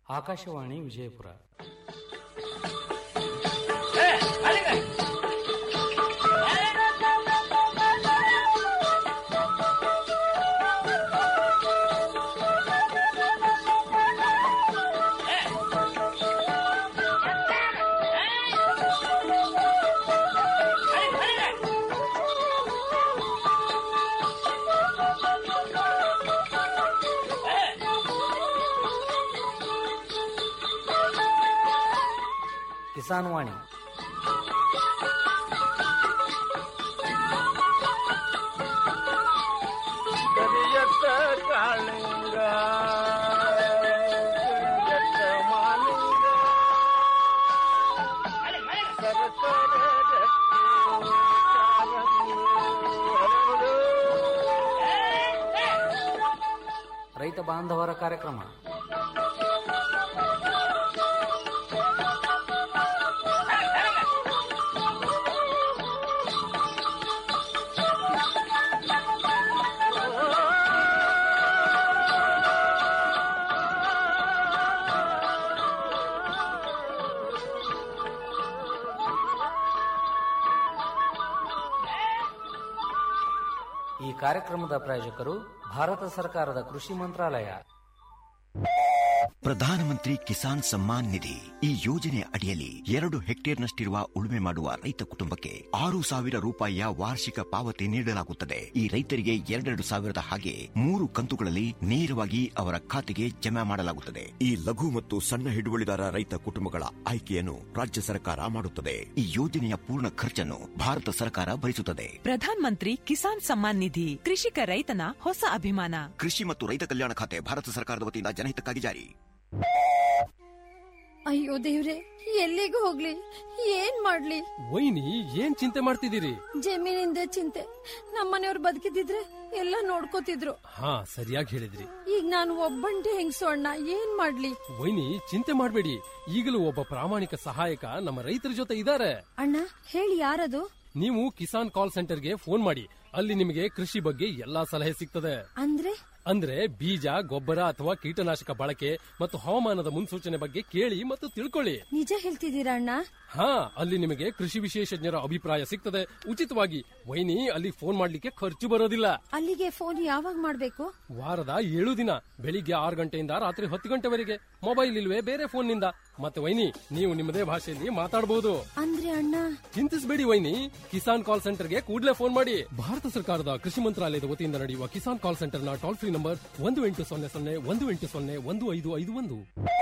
ಆಕಾಶವಾಣಿ ವಿಜಯಪುರ ಕಿಸಾನ್ ವಾಣಿ ಕರಿಯತ್ತ ಕಾಳಿಂಗ ಕರಿಯತ್ತ ಮಾಲಿಂಗ ಸರಸರ ಗಟ್ಟಿ ಕಾಲಂಗಿ ಹರಡು. ರೈತ ಬಾಂಧವರ ಕಾರ್ಯಕ್ರಮ ಈ ಕಾರ್ಯಕ್ರಮದ ಪ್ರಾಯೋಜಕರು ಭಾರತ ಸರ್ಕಾರದ ಕೃಷಿ ಮಂತ್ರಾಲಯ ಪ್ರಧಾನಮಂತ್ರಿ ಕಿಸಾನ್ ಸಮ್ಮಾನ್ ನಿಧಿ ಈ ಯೋಜನೆ ಅಡಿಯಲ್ಲಿ ಎರಡು ಹೆಕ್ಟೇರ್ನಷ್ಟಿರುವ ಉಳುಮೆ ಮಾಡುವ ರೈತ ಕುಟುಂಬಕ್ಕೆ ಆರು ಸಾವಿರ ರೂಪಾಯಿಯ ವಾರ್ಷಿಕ ಪಾವತಿ ನೀಡಲಾಗುತ್ತದೆ ಈ ರೈತರಿಗೆ ಎರಡೆರಡು ಸಾವಿರದ ಹಾಗೆ ಮೂರು ಕಂತುಗಳಲ್ಲಿ ನೇರವಾಗಿ ಅವರ ಖಾತೆಗೆ ಜಮಾ ಮಾಡಲಾಗುತ್ತದೆ ಈ ಲಘು ಮತ್ತು ಸಣ್ಣ ಹಿಡುವಳಿದಾರ ರೈತ ಕುಟುಂಬಗಳ ಆಯ್ಕೆಯನ್ನು ರಾಜ್ಯ ಸರ್ಕಾರ ಮಾಡುತ್ತದೆ ಈ ಯೋಜನೆಯ ಪೂರ್ಣ ಖರ್ಚನ್ನು ಭಾರತ ಸರ್ಕಾರ ಭರಿಸುತ್ತದೆ ಪ್ರಧಾನ್ ಮಂತ್ರಿ ಕಿಸಾನ್ ಸಮ್ಮಾನ್ ನಿಧಿ ಕೃಷಿಕ ರೈತನ ಹೊಸ ಅಭಿಮಾನ ಕೃಷಿ ಮತ್ತು ರೈತ ಕಲ್ಯಾಣ ಖಾತೆ ಭಾರತ ಸರ್ಕಾರದ ವತಿಯಿಂದ ಜನಹಿತಕ್ಕಾಗಿ ಜಾರಿ ಅಯ್ಯೋ ದೇವ್ರೆ ಎಲ್ಲಿಗೆ ಹೋಗ್ಲಿ ಏನ್ ಮಾಡ್ಲಿ ವೈನಿ ಏನ್ ಚಿಂತೆ ಮಾಡ್ತಿದ್ದೀರಿ ಜಮೀನಿಂದ ಚಿಂತೆ ನಮ್ಮನೆಯವ್ರು ಬದುಕಿದಿದ್ರೆ ಎಲ್ಲ ನೋಡ್ಕೋತಿದ್ರು ಹಾ ಸರಿಯಾಗಿ ಹೇಳಿದ್ರಿ ಈಗ ನಾನು ಒಬ್ಬಂಟಿ ಹೆಂಗ್ಸು ಅಣ್ಣ ಏನ್ ಮಾಡ್ಲಿ ವೈನಿ ಚಿಂತೆ ಮಾಡಬೇಡಿ ಈಗಲೂ ಒಬ್ಬ ಪ್ರಾಮಾಣಿಕ ಸಹಾಯಕ ನಮ್ಮ ರೈತರ ಜೊತೆ ಇದ್ದಾರೆ ಅಣ್ಣ ಹೇಳಿ ಯಾರದು ನೀವು ಕಿಸಾನ್ ಕಾಲ್ ಸೆಂಟರ್ಗೆ ಫೋನ್ ಮಾಡಿ ಅಲ್ಲಿ ನಿಮಗೆ ಕೃಷಿ ಬಗ್ಗೆ ಎಲ್ಲಾ ಸಲಹೆ ಸಿಗ್ತದೆ ಅಂದ್ರೆ ಅಂದ್ರೆ ಬೀಜ ಗೊಬ್ಬರ ಅಥವಾ ಕೀಟನಾಶಕ ಬಳಕೆ ಮತ್ತು ಹವಾಮಾನದ ಮುನ್ಸೂಚನೆ ಬಗ್ಗೆ ಕೇಳಿ ಮತ್ತು ತಿಳ್ಕೊಳ್ಳಿ ನಿಜ ಹೇಳ್ತಿದ್ದೀರಾ ಅಣ್ಣ ಹಾ ಅಲ್ಲಿ ನಿಮಗೆ ಕೃಷಿ ವಿಶೇಷಜ್ಞರ ಅಭಿಪ್ರಾಯ ಸಿಗ್ತದೆ ಉಚಿತವಾಗಿ ವೈನಿ ಅಲ್ಲಿ ಫೋನ್ ಮಾಡ್ಲಿಕ್ಕೆ ಖರ್ಚು ಬರೋದಿಲ್ಲ ಅಲ್ಲಿಗೆ ಫೋನ್ ಯಾವಾಗ ಮಾಡ್ಬೇಕು ವಾರದ ಏಳು ದಿನ ಬೆಳಿಗ್ಗೆ ಆರು ಗಂಟೆಯಿಂದ ರಾತ್ರಿ ಹತ್ತು ಗಂಟೆವರೆಗೆ ಮೊಬೈಲ್ ಇಲ್ವೇ ಬೇರೆ ಫೋನ್ ನಿಂದ ಮತ್ತೆ ವೈನಿ ನೀವು ನಿಮ್ಮದೇ ಭಾಷೆಯಲ್ಲಿ ಮಾತಾಡಬಹುದು ಅಂದ್ರೆ ಅಣ್ಣ ಚಿಂತಿಸಬೇಡಿ ವೈನಿ ಕಿಸಾನ್ ಕಾಲ್ ಸೆಂಟರ್ಗೆ ಕೂಡಲೇ ಫೋನ್ ಮಾಡಿ ಭಾರತ ಸರ್ಕಾರದ ಕೃಷಿ ಮಂತ್ರಾಲಯದ ವತಿಯಿಂದ ನಡೆಯುವ ಕಿಸಾನ್ ಕಾಲ್ ಸೆಂಟರ್ನ ಟೋಲ್ ಫ್ರೀ ನಂಬರ್ ಒಂದು ಎಂಟು ಸೊನ್ನೆ ಸೊನ್ನೆ ಒಂದು ಎಂಟು ಸೊನ್ನೆ ಒಂದು ಐದು ಐದು ಒಂದು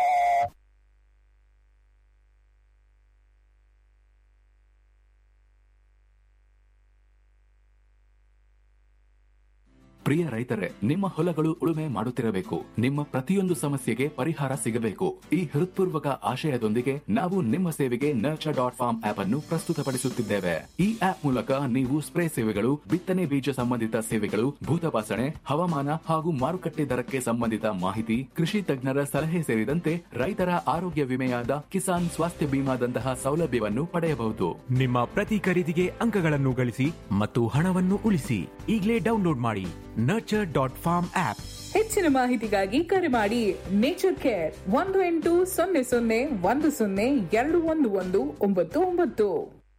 ಪ್ರಿಯ ರೈತರೇ ನಿಮ್ಮ ಹೊಲಗಳು ಉಳುಮೆ ಮಾಡುತ್ತಿರಬೇಕು ನಿಮ್ಮ ಪ್ರತಿಯೊಂದು ಸಮಸ್ಯೆಗೆ ಪರಿಹಾರ ಸಿಗಬೇಕು ಈ ಹೃತ್ಪೂರ್ವಕ ಆಶಯದೊಂದಿಗೆ ನಾವು ನಿಮ್ಮ ಸೇವೆಗೆ ನರ್ಚರ್ ಡಾಟ್ ಫಾರ್ಮ್ ಆಪ್ ಅನ್ನು ಪ್ರಸ್ತುತಪಡಿಸುತ್ತಿದ್ದೇವೆ ಈ ಆಪ್ ಮೂಲಕ ನೀವು ಸ್ಪ್ರೇ ಸೇವೆಗಳು ಬಿತ್ತನೆ ಬೀಜ ಸಂಬಂಧಿತ ಸೇವೆಗಳು ಭೂತಪಾಸಣೆ ಹವಾಮಾನ ಹಾಗೂ ಮಾರುಕಟ್ಟೆ ದರಕ್ಕೆ ಸಂಬಂಧಿತ ಮಾಹಿತಿ ಕೃಷಿ ತಜ್ಞರ ಸಲಹೆ ಸೇರಿದಂತೆ ರೈತರ ಆರೋಗ್ಯ ವಿಮೆಯಾದ ಕಿಸಾನ್ ಸ್ವಾಸ್ಥ್ಯ ಬಿಮಾದಂತಹ ಸೌಲಭ್ಯವನ್ನು ಪಡೆಯಬಹುದು ನಿಮ್ಮ ಪ್ರತಿ ಖರೀದಿಗೆ ಅಂಕಗಳನ್ನು ಗಳಿಸಿ ಮತ್ತು ಹಣವನ್ನು ಉಳಿಸಿ ಈಗಲೇ ಡೌನ್ಲೋಡ್ ಮಾಡಿ ನರ್ಚರ್ ಡಾಟ್ ಫಾರ್ಮ್ ಆಪ್ ಹೆಚ್ಚಿನ ಮಾಹಿತಿಗಾಗಿ ಕರೆ ಮಾಡಿ ನೇಚರ್ ಕೇರ್ ಒಂದು ಎಂಟು ಸೊನ್ನೆ ಸೊನ್ನೆ ಒಂದು ಸೊನ್ನೆ ಎರಡು ಒಂದು ಒಂದು ಒಂಬತ್ತು ಒಂಬತ್ತು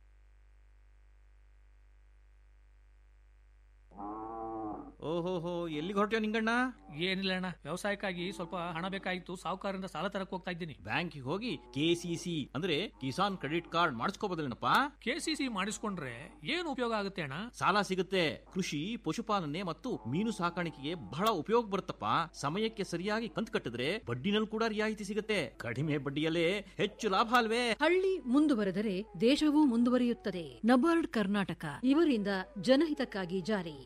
ಓಹೋಹೋ ಎಲ್ಲಿಗೆ ಹೊರಟ್ಯೋ ನಿಂಗಣ್ಣ ಏನಿಲ್ಲ ಅಣ್ಣ ವ್ಯವಸಾಯಕ್ಕಾಗಿ ಸ್ವಲ್ಪ ಹಣ ಬೇಕಾಗಿತ್ತು ಸಾಹುಕಾರರಿಂದ ಸಾಲ ತರಕ್ ಹೋಗ್ತಾ ಇದ್ದೀನಿ ಬ್ಯಾಂಕಿಗೆ ಹೋಗಿ ಕೆಸಿಸಿ ಅಂದ್ರೆ ಕಿಸಾನ್ ಕ್ರೆಡಿಟ್ ಕಾರ್ಡ್ ಮಾಡಿಸ್ಕೋಬೋದಲ್ಲೇನಪ್ಪ ಕೆಸಿಸಿ ಮಾಡಿಸ್ಕೊಂಡ್ರೆ ಏನು ಉಪಯೋಗ ಆಗುತ್ತೆ ಅಣ್ಣ ಸಾಲ ಸಿಗುತ್ತೆ ಕೃಷಿ ಪಶುಪಾಲನೆ ಮತ್ತು ಮೀನು ಸಾಕಾಣಿಕೆಗೆ ಬಹಳ ಉಪಯೋಗ ಬರುತ್ತಪ್ಪ ಸಮಯಕ್ಕೆ ಸರಿಯಾಗಿ ಕಂತು ಕಟ್ಟಿದ್ರೆ ಬಡ್ಡಿನಲ್ಲಿ ಕೂಡ ರಿಯಾಯಿತಿ ಸಿಗುತ್ತೆ ಕಡಿಮೆ ಬಡ್ಡಿಯಲ್ಲೇ ಹೆಚ್ಚು ಲಾಭ ಅಲ್ವೇ ಹಳ್ಳಿ ಮುಂದುವರೆದರೆ ದೇಶವೂ ಮುಂದುವರಿಯುತ್ತದೆ ನಬಾರ್ಡ್ ಕರ್ನಾಟಕ ಇವರಿಂದ ಜನಹಿತಕ್ಕಾಗಿ ಜಾರಿ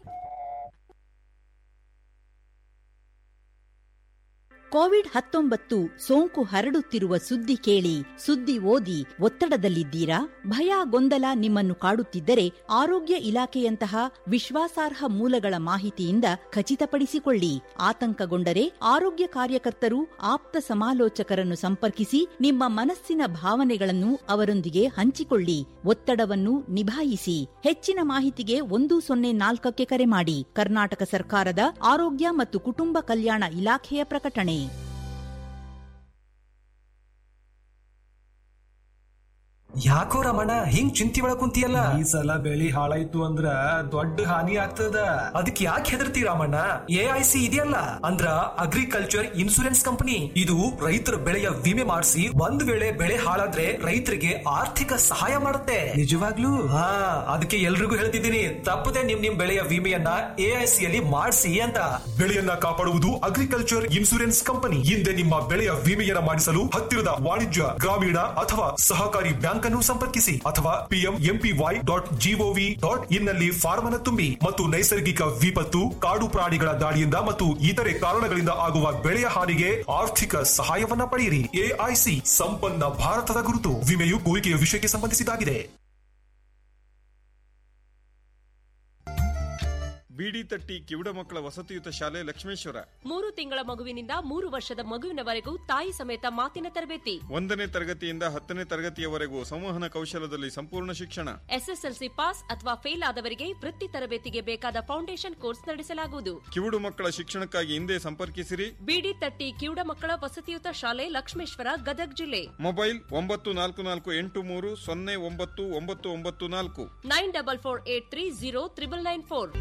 ಕೋವಿಡ್ ಹತ್ತೊಂಬತ್ತು ಸೋಂಕು ಹರಡುತ್ತಿರುವ ಸುದ್ದಿ ಕೇಳಿ ಸುದ್ದಿ ಓದಿ ಒತ್ತಡದಲ್ಲಿದ್ದೀರಾ ಭಯ ಗೊಂದಲ ನಿಮ್ಮನ್ನು ಕಾಡುತ್ತಿದ್ದರೆ ಆರೋಗ್ಯ ಇಲಾಖೆಯಂತಹ ವಿಶ್ವಾಸಾರ್ಹ ಮೂಲಗಳ ಮಾಹಿತಿಯಿಂದ ಖಚಿತಪಡಿಸಿಕೊಳ್ಳಿ ಆತಂಕಗೊಂಡರೆ ಆರೋಗ್ಯ ಕಾರ್ಯಕರ್ತರು ಆಪ್ತ ಸಮಾಲೋಚಕರನ್ನು ಸಂಪರ್ಕಿಸಿ ನಿಮ್ಮ ಮನಸ್ಸಿನ ಭಾವನೆಗಳನ್ನು ಅವರೊಂದಿಗೆ ಹಂಚಿಕೊಳ್ಳಿ ಒತ್ತಡವನ್ನು ನಿಭಾಯಿಸಿ ಹೆಚ್ಚಿನ ಮಾಹಿತಿಗೆ ಒಂದು ಸೊನ್ನೆ ನಾಲ್ಕಕ್ಕೆ ಕರೆ ಮಾಡಿ ಕರ್ನಾಟಕ ಸರ್ಕಾರದ ಆರೋಗ್ಯ ಮತ್ತು ಕುಟುಂಬ ಕಲ್ಯಾಣ ಇಲಾಖೆಯ ಪ್ರಕಟಣೆ ಯಾಕೋ ರಮಣ ಹಿಂಗ್ ಚಿಂತಿ ಒಳಗ್ ಕುಂತಿಯಲ್ಲ ಈ ಸಲ ಬೆಳಿ ಹಾಳಾಯ್ತು ಅಂದ್ರ ದೊಡ್ಡ ಹಾನಿ ಆಗ್ತದ ಅದಕ್ಕೆ ಯಾಕೆ ಹೆದರ್ತಿ ರಾಮಣ್ಣ ಎ ಐ ಸಿ ಇದೆಯಲ್ಲ ಅಂದ್ರ ಅಗ್ರಿಕಲ್ಚರ್ ಇನ್ಸೂರೆನ್ಸ್ ಕಂಪನಿ ಇದು ರೈತರ ಬೆಳೆಯ ವಿಮೆ ಮಾಡಿಸಿ ಒಂದ್ ವೇಳೆ ಬೆಳೆ ಹಾಳಾದ್ರೆ ರೈತರಿಗೆ ಆರ್ಥಿಕ ಸಹಾಯ ಮಾಡುತ್ತೆ ನಿಜವಾಗ್ಲೂ ಹಾ ಅದಕ್ಕೆ ಎಲ್ರಿಗೂ ಹೇಳ್ತಿದ್ದೀನಿ ತಪ್ಪದೆ ನಿಮ್ ನಿಮ್ ಬೆಳೆಯ ವಿಮೆಯನ್ನ ಎ ಐ ಸಿ ಅಲ್ಲಿ ಮಾಡಿಸಿ ಅಂತ ಬೆಳೆಯನ್ನ ಕಾಪಾಡುವುದು ಅಗ್ರಿಕಲ್ಚರ್ ಇನ್ಸೂರೆನ್ಸ್ ಕಂಪನಿ ಹಿಂದೆ ನಿಮ್ಮ ಬೆಳೆಯ ವಿಮೆಯನ್ನ ಮಾಡಿಸಲು ಹತ್ತಿರದ ವಾಣಿಜ್ಯ ಗ್ರಾಮೀಣ ಅಥವಾ ಸಹಕಾರಿ ಬ್ಯಾಂಕ್ ಅನ್ನು ಸಂಪರ್ಕಿಸಿ ಅಥವಾ PM MPY dot GOV dot in ನಲ್ಲಿ ಫಾರ್ಮ್ ಅನ್ನು ತುಂಬಿ ಮತ್ತು ನೈಸರ್ಗಿಕ ವಿಪತ್ತು ಕಾಡು ಪ್ರಾಣಿಗಳ ದಾಳಿಯಿಂದ ಮತ್ತು ಇತರೆ ಕಾರಣಗಳಿಂದ ಆಗುವ ಬೆಳೆಯ ಹಾನಿಗೆ ಆರ್ಥಿಕ ಸಹಾಯವನ್ನ ಪಡೆಯಿರಿ ಎಐಸಿ ಸಂಪನ್ನ ಭಾರತದ ಗುರುತು ವಿಮೆಯು ಕೋರಿಕೆಯ ವಿಷಯಕ್ಕೆ ಸಂಬಂಧಿಸಿದಾಗಿದೆ ಬಿಡಿ ತಟ್ಟಿ ಕಿವುಡ ಮಕ್ಕಳ ವಸತಿಯುತ ಶಾಲೆ ಲಕ್ಷ್ಮೇಶ್ವರ ಮೂರು ತಿಂಗಳ ಮಗುವಿನಿಂದ ಮೂರು ವರ್ಷದ ಮಗುವಿನವರೆಗೂ ತಾಯಿ ಸಮೇತ ಮಾತಿನ ತರಬೇತಿ ಒಂದನೇ ತರಗತಿಯಿಂದ ಹತ್ತನೇ ತರಗತಿಯವರೆಗೂ ಸಂವಹನ ಕೌಶಲದಲ್ಲಿ ಸಂಪೂರ್ಣ ಶಿಕ್ಷಣ ಎಸ್ಎಸ್ಎಲ್ಸಿ ಪಾಸ್ ಅಥವಾ ಫೇಲ್ ಆದವರಿಗೆ ವೃತ್ತಿ ತರಬೇತಿಗೆ ಬೇಕಾದ ಫೌಂಡೇಶನ್ ಕೋರ್ಸ್ ನಡೆಸಲಾಗುವುದು ಕಿವುಡು ಮಕ್ಕಳ ಶಿಕ್ಷಣಕ್ಕಾಗಿ ಹಿಂದೆ ಸಂಪರ್ಕಿಸಿರಿ ಬಿಡಿ ತಟ್ಟಿ ಕಿವುಡ ಮಕ್ಕಳ ವಸತಿಯುತ ಶಾಲೆ ಲಕ್ಷ್ಮೇಶ್ವರ ಗದಗ್ ಜಿಲ್ಲೆ ಮೊಬೈಲ್ ಒಂಬತ್ತು ನಾಲ್ಕು ನಾಲ್ಕು ಎಂಟು ಮೂರು ಸೊನ್ನೆ ಒಂಬತ್ತು ಒಂಬತ್ತು ಒಂಬತ್ತು ನಾಲ್ಕು nine double four eight three zero triple nine four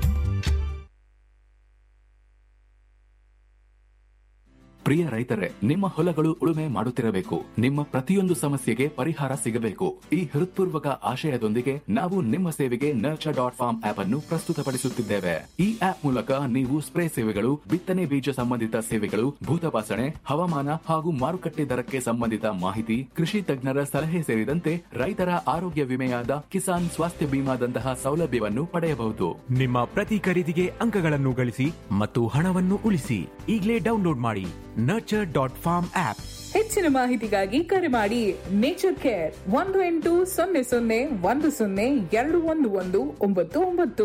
ಪ್ರಿಯ ರೈತರೇ ನಿಮ್ಮ ಹೊಲಗಳು ಉಳುಮೆ ಮಾಡುತ್ತಿರಬೇಕು ನಿಮ್ಮ ಪ್ರತಿಯೊಂದು ಸಮಸ್ಯೆಗೆ ಪರಿಹಾರ ಸಿಗಬೇಕು ಈ ಹೃತ್ಪೂರ್ವಕ ಆಶಯದೊಂದಿಗೆ ನಾವು ನಿಮ್ಮ ಸೇವೆಗೆ ನರ್ಚರ್ ಡಾಟ್ ಫಾರ್ಮ್ ಆಪ್ ಅನ್ನು ಪ್ರಸ್ತುತಪಡಿಸುತ್ತಿದ್ದೇವೆ ಈ ಆಪ್ ಮೂಲಕ ನೀವು ಸ್ಪ್ರೇ ಸೇವೆಗಳು ಬಿತ್ತನೆ ಬೀಜ ಸಂಬಂಧಿತ ಸೇವೆಗಳು ಭೂತಪಾಸಣೆ ಹವಾಮಾನ ಹಾಗೂ ಮಾರುಕಟ್ಟೆ ದರಕ್ಕೆ ಸಂಬಂಧಿತ ಮಾಹಿತಿ ಕೃಷಿ ತಜ್ಞರ ಸಲಹೆ ಸೇರಿದಂತೆ ರೈತರ ಆರೋಗ್ಯ ವಿಮೆಯಾದ ಕಿಸಾನ್ ಸ್ವಾಸ್ಥ್ಯ ಬಿಮಾದಂತಹ ಸೌಲಭ್ಯವನ್ನು ಪಡೆಯಬಹುದು ನಿಮ್ಮ ಪ್ರತಿ ಖರೀದಿಗೆ ಅಂಕಗಳನ್ನು ಗಳಿಸಿ ಮತ್ತು ಹಣವನ್ನು ಉಳಿಸಿ ಈಗಲೇ ಡೌನ್ಲೋಡ್ ಮಾಡಿ ನರ್ಚರ್ ಡಾಟ್ ಫಾರ್ಮ್ ಆಪ್ ಹೆಚ್ಚಿನ ಮಾಹಿತಿಗಾಗಿ ಕರೆ ಮಾಡಿ ನೇಚರ್ ಕೇರ್ ಒಂದು ಎಂಟು ಸೊನ್ನೆ ಸೊನ್ನೆ ಒಂದು ಸೊನ್ನೆ ಎರಡು ಒಂದು ಒಂದು ಒಂಬತ್ತು ಒಂಬತ್ತು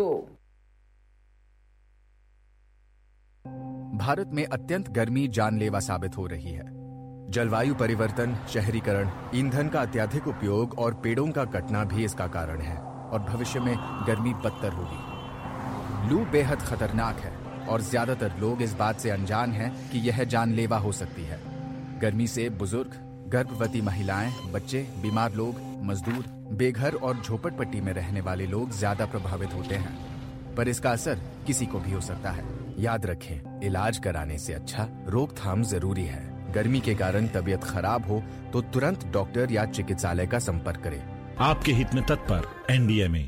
भारत में अत्यंत गर्मी जानलेवा साबित हो रही है जलवायु परिवर्तन शहरीकरण ईंधन का अत्याधिक उपयोग और पेड़ों का कटना भी इसका कारण है और भविष्य में गर्मी बदतर होगी लू बेहद खतरनाक है और ज्यादातर लोग इस बात से अनजान हैं कि यह जानलेवा हो सकती है गर्मी से बुजुर्ग गर्भवती महिलाएं बच्चे बीमार लोग मजदूर बेघर और झोपड़पट्टी में रहने वाले लोग ज्यादा प्रभावित होते हैं पर इसका असर किसी को भी हो सकता है याद रखें इलाज कराने से अच्छा रोकथाम जरूरी है गर्मी के कारण तबीयत खराब हो तो तुरंत डॉक्टर या चिकित्सालय का संपर्क करें आपके हित में तत्पर एनडीएमए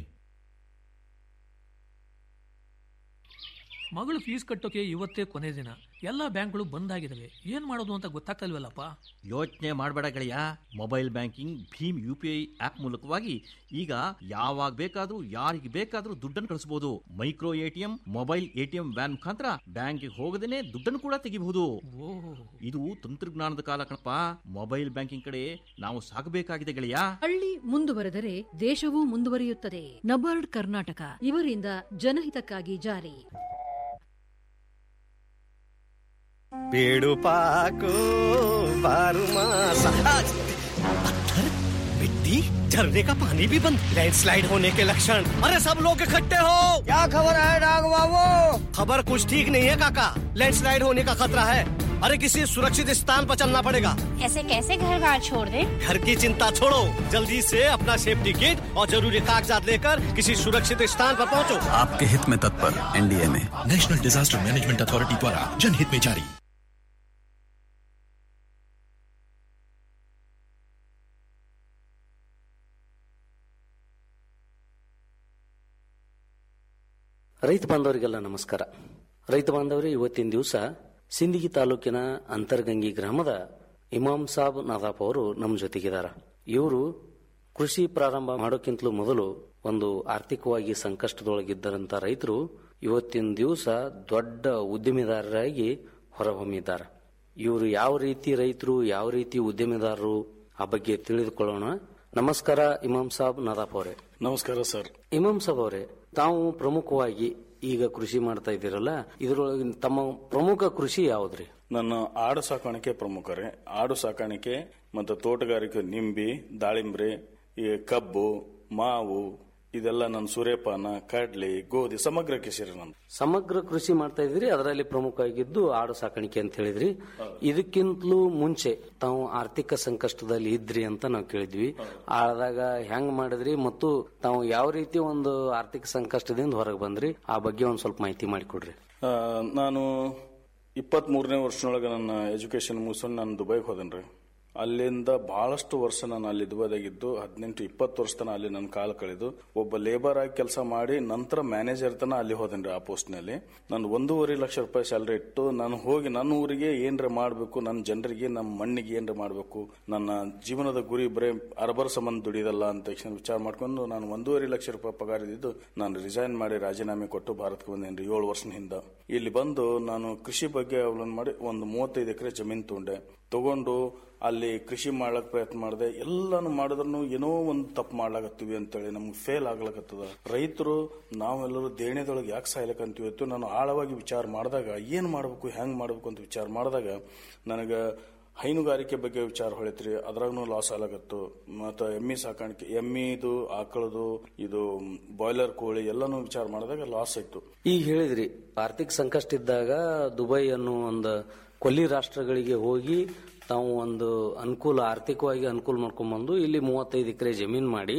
ಮಗಳು ಫೀಸ್ ಕಟ್ಟೋಕೆ ಇವತ್ತೇ ಕೊನೆ ದಿನ ಎಲ್ಲ ಬ್ಯಾಂಕ್ಗಳು ಬಂದ್ ಆಗಿದಾವೆ ಏನ್ ಮಾಡೋದು ಅಂತ ಗೊತ್ತಾಗ್ತಲ್ವಲ್ಲಪ್ಪ ಯೋಚನೆ ಮಾಡಬೇಡ ಗೆಳೆಯ mobile banking Bhim U P I app ಮೂಲಕವಾಗಿ ಈಗ ಯಾವಾಗ ಬೇಕಾದ್ರೂ ಯಾರಿಗೆ ಬೇಕಾದ್ರೂ ದುಡ್ಡನ್ನು ಕಳಿಸಬಹುದು micro ATM mobile ATM van ಮುಖಾಂತರ ಬ್ಯಾಂಕಿಗೆ ಹೋಗದೇನೆ ದುಡ್ಡನ್ನು ಕೂಡ ತೆಗಿಬಹುದು ಇದು ತಂತ್ರಜ್ಞಾನದ ಕಾಲ ಕಣಪ್ಪ ಮೊಬೈಲ್ ಬ್ಯಾಂಕಿಂಗ್ ಕಡೆ ನಾವು ಸಾಗಬೇಕಾಗಿದೆ ಗೆಳೆಯ ಹಳ್ಳಿ ಮುಂದುವರೆದರೆ ದೇಶವೂ ಮುಂದುವರಿಯುತ್ತದೆ ನಬಾರ್ಡ್ ಕರ್ನಾಟಕ ಇವರಿಂದ ಜನಹಿತಕ್ಕಾಗಿ ಜಾರಿ पेड़ों पाको बारू मासा पत्थर मिट्टी झरने का पानी भी बंद लैंडस्लाइड होने के लक्षण अरे सब लोग इकट्ठे हो क्या खबर है डाग बाबू खबर कुछ ठीक नहीं है काका लैंडस्लाइड होने का खतरा है अरे किसी सुरक्षित स्थान पर चलना पड़ेगा ऐसे कैसे घर बार छोड़ दे घर की चिंता छोड़ो जल्दी से अपना सेफ्टी किट और जरूरी कागजात लेकर किसी सुरक्षित स्थान पर पहुंचो आपके हित में तत्पर एनडीए में नेशनल डिजास्टर मैनेजमेंट अथॉरिटी द्वारा जनहित में जारी ರೈತ ಬಾಂಧವರಿಗೆಲ್ಲ ನಮಸ್ಕಾರ ರೈತ ಬಾಂಧವರೇ ಇವತ್ತಿನ ದಿವಸ ಸಿಂದಗಿ ತಾಲೂಕಿನ ಅಂತರ್ಗಂಗಿ ಗ್ರಾಮದ ಇಮಾಮ್ ಸಾಬ್ ನಾದಾಪ್ ಅವರು ನಮ್ಮ ಜೊತೆಗಿದಾರ ಇವರು ಕೃಷಿ ಪ್ರಾರಂಭ ಮಾಡೋಕ್ಕಿಂತಲೂ ಮೊದಲು ಒಂದು ಆರ್ಥಿಕವಾಗಿ ಸಂಕಷ್ಟದೊಳಗಿದ್ದರಂತ ರೈತರು ಇವತ್ತಿನ ದಿವಸ ದೊಡ್ಡ ಉದ್ಯಮಿದಾರರಾಗಿ ಹೊರಹೊಮ್ಮಿದ್ದಾರೆ ಇವರು ಯಾವ ರೀತಿ ರೈತರು ಯಾವ ರೀತಿ ಉದ್ಯಮಿದಾರರು ಆ ಬಗ್ಗೆ ತಿಳಿದುಕೊಳ್ಳೋಣ ನಮಸ್ಕಾರ ಇಮಾಮ್ ಸಾಬ್ ನಾದಾಪ್ ಅವರೇ ನಮಸ್ಕಾರ ಸರ್ ಇಮಾಮ್ ಸಾಬ್ ಅವರೇ ತಾವು ಪ್ರಮುಖವಾಗಿ ಈಗ ಕೃಷಿ ಮಾಡ್ತಾ ಇದ್ದೀರಲ್ಲ ಇದರೊಳಗೆ ತಮ್ಮ ಪ್ರಮುಖ ಕೃಷಿ ಯಾವ್ದ್ರಿ ನನ್ನ ಆಡು ಸಾಕಾಣಿಕೆ ಪ್ರಮುಖರೇ ಆಡು ಸಾಕಾಣಿಕೆ ಮತ್ತು ತೋಟಗಾರಿಕೆ ನಿಂಬಿ ದಾಳಿಂಬ್ರೆ ಈ ಕಬ್ಬು ಮಾವು ಇದೆಲ್ಲ ನನ್ನ ಸೂರ್ಯಪಾನ ಕಡ್ಲಿ ಗೋಧಿ ಸಮಗ್ರ ಕೃಷಿ ರೀ ನಂದು ಸಮಗ್ರ ಕೃಷಿ ಮಾಡ್ತಾ ಇದ್ರಿ ಅದರಲ್ಲಿ ಪ್ರಮುಖವಾಗಿದ್ದು ಆಡು ಸಾಕಾಣಿಕೆ ಅಂತ ಹೇಳಿದ್ರಿ ಇದಕ್ಕಿಂತಲೂ ಮುಂಚೆ ತಾವು ಆರ್ಥಿಕ ಸಂಕಷ್ಟದಲ್ಲಿ ಇದ್ರಿ ಅಂತ ನಾವು ಕೇಳಿದ್ವಿ ಆದಾಗ ಹೆಂಗ್ ಮಾಡಿದ್ರಿ ಮತ್ತು ತಾವು ಯಾವ ರೀತಿ ಒಂದು ಆರ್ಥಿಕ ಸಂಕಷ್ಟದಿಂದ ಹೊರಗೆ ಬಂದ್ರಿ ಆ ಬಗ್ಗೆ ಒಂದ್ ಸ್ವಲ್ಪ ಮಾಹಿತಿ ಮಾಡಿಕೊಡ್ರಿ ಆ, ನಾನು ಇಪ್ಪತ್ತ್ ಮೂರನೇ ವರ್ಷನೊಳಗೆ ನನ್ನ ಎಜುಕೇಶನ್ ಮುಗಿಸ್ಕೊಂಡು ನಾನು ದುಬೈಗೆ ಹೋದನ್ರಿ ಅಲ್ಲಿಂದ ಬಹಳಷ್ಟು ವರ್ಷ ನಾನು ಅಲ್ಲಿ ದುಬೈದಾಗಿದ್ದು ಹದಿನೆಂಟು ಇಪ್ಪತ್ತು ವರ್ಷ ತನ ಅಲ್ಲಿ ನನ್ನ ಕಾಲ ಕಳೆದು ಒಬ್ಬ ಲೇಬರ್ ಆಗಿ ಕೆಲಸ ಮಾಡಿ ನಂತರ ಮ್ಯಾನೇಜರ್ ತನ ಅಲ್ಲಿ ಹೋದನ್ರಿ ಆ ಪೋಸ್ಟ್ ನಲ್ಲಿ ನಾನು ಒಂದೂವರೆ ಲಕ್ಷ ರೂಪಾಯಿ ಸ್ಯಾಲರಿ ಇಟ್ಟು ನಾನು ಹೋಗಿ ನನ್ನ ಊರಿಗೆ ಏನ್ರ ಮಾಡಬೇಕು ನನ್ನ ಜನರಿಗೆ ನಮ್ಮ ಮಣ್ಣಿಗೆ ಏನ್ರ ಮಾಡಬೇಕು ನನ್ನ ಜೀವನದ ಗುರಿ ಬರೇ ಅರಬರ ಸಂಬಂಧ ದುಡಿದಲ್ಲ ಅಂತ ತಕ್ಷಣ ವಿಚಾರ ಮಾಡ್ಕೊಂಡು ನಾನು ಒಂದೂವರೆ ಲಕ್ಷ ರೂಪಾಯಿ ಪಗಾರ ಇದ್ದಿದ್ದು ನಾನು ರಿಸೈನ್ ಮಾಡಿ ರಾಜೀನಾಮೆ ಕೊಟ್ಟು ಭಾರತಕ್ಕೆ ಬಂದೇನ್ರಿ ಏಳು ವರ್ಷದ ಹಿಂದ ಇಲ್ಲಿ ಬಂದು ನಾನು ಕೃಷಿ ಬಗ್ಗೆ ಅವಲಂಬನೆ ಮಾಡಿ ಒಂದು ಮೂವತ್ತೈದು ಎಕರೆ ಜಮೀನು ತಗೊಂಡೆ ತಗೊಂಡು ಅಲ್ಲಿ ಕೃಷಿ ಮಾಡ್ಲಕ್ ಪ್ರಯತ್ನ ಮಾಡಿದೆ ಎಲ್ಲಾನು ಮಾಡಿದ್ರು ಏನೋ ಒಂದು ತಪ್ಪು ಮಾಡ್ಲಾಕತ್ತೀವಿ ಅಂತೇಳಿ ನಮ್ಗೆ ಫೇಲ್ ಆಗ್ಲಕತ್ತದ ರೈತರು ನಾವೆಲ್ಲರೂ ದೇಣಿದೊಳಗೆ ಯಾಕೆ ಸಾಯ್ಲಕ್ಕಂತೀವಿ ಇವತ್ತು ನಾನು ಆಳವಾಗಿ ವಿಚಾರ ಮಾಡಿದಾಗ ಏನ್ ಮಾಡ್ಬೇಕು ಹೆಂಗ್ ಮಾಡ್ಬೇಕು ಅಂತ ವಿಚಾರ ಮಾಡಿದಾಗ ನನಗೆ ಹೈನುಗಾರಿಕೆ ಬಗ್ಗೆ ವಿಚಾರ ಹೊಳಿತ್ರಿ ಅದ್ರಾಗೂ ಲಾಸ್ ಆಗ್ಲಾಕತ್ತು ಮತ್ತು ಎಮ್ಮಿ ಸಾಕಾಣಿಕೆ ಎಮ್ಮಿದು ಆಕಳದು ಇದು ಬಾಯ್ಲರ್ ಕೋಳಿ ಎಲ್ಲಾನು ವಿಚಾರ ಮಾಡಿದಾಗ ಲಾಸ್ ಆಯ್ತು ಈಗ ಹೇಳಿದ್ರಿ ಆರ್ಥಿಕ ಸಂಕಷ್ಟ ಇದ್ದಾಗ ದುಬೈ ಅನ್ನೋ ಒಂದು ಕೊಲ್ಲಿ ರಾಷ್ಟ್ರಗಳಿಗೆ ಹೋಗಿ ತಾವು ಒಂದು ಅನುಕೂಲ ಆರ್ಥಿಕವಾಗಿ ಅನುಕೂಲ ಮಾಡ್ಕೊಂಡ್ಬಂದು ಇಲ್ಲಿ ಮೂವತ್ತೈದು ಎಕರೆ ಜಮೀನು ಮಾಡಿ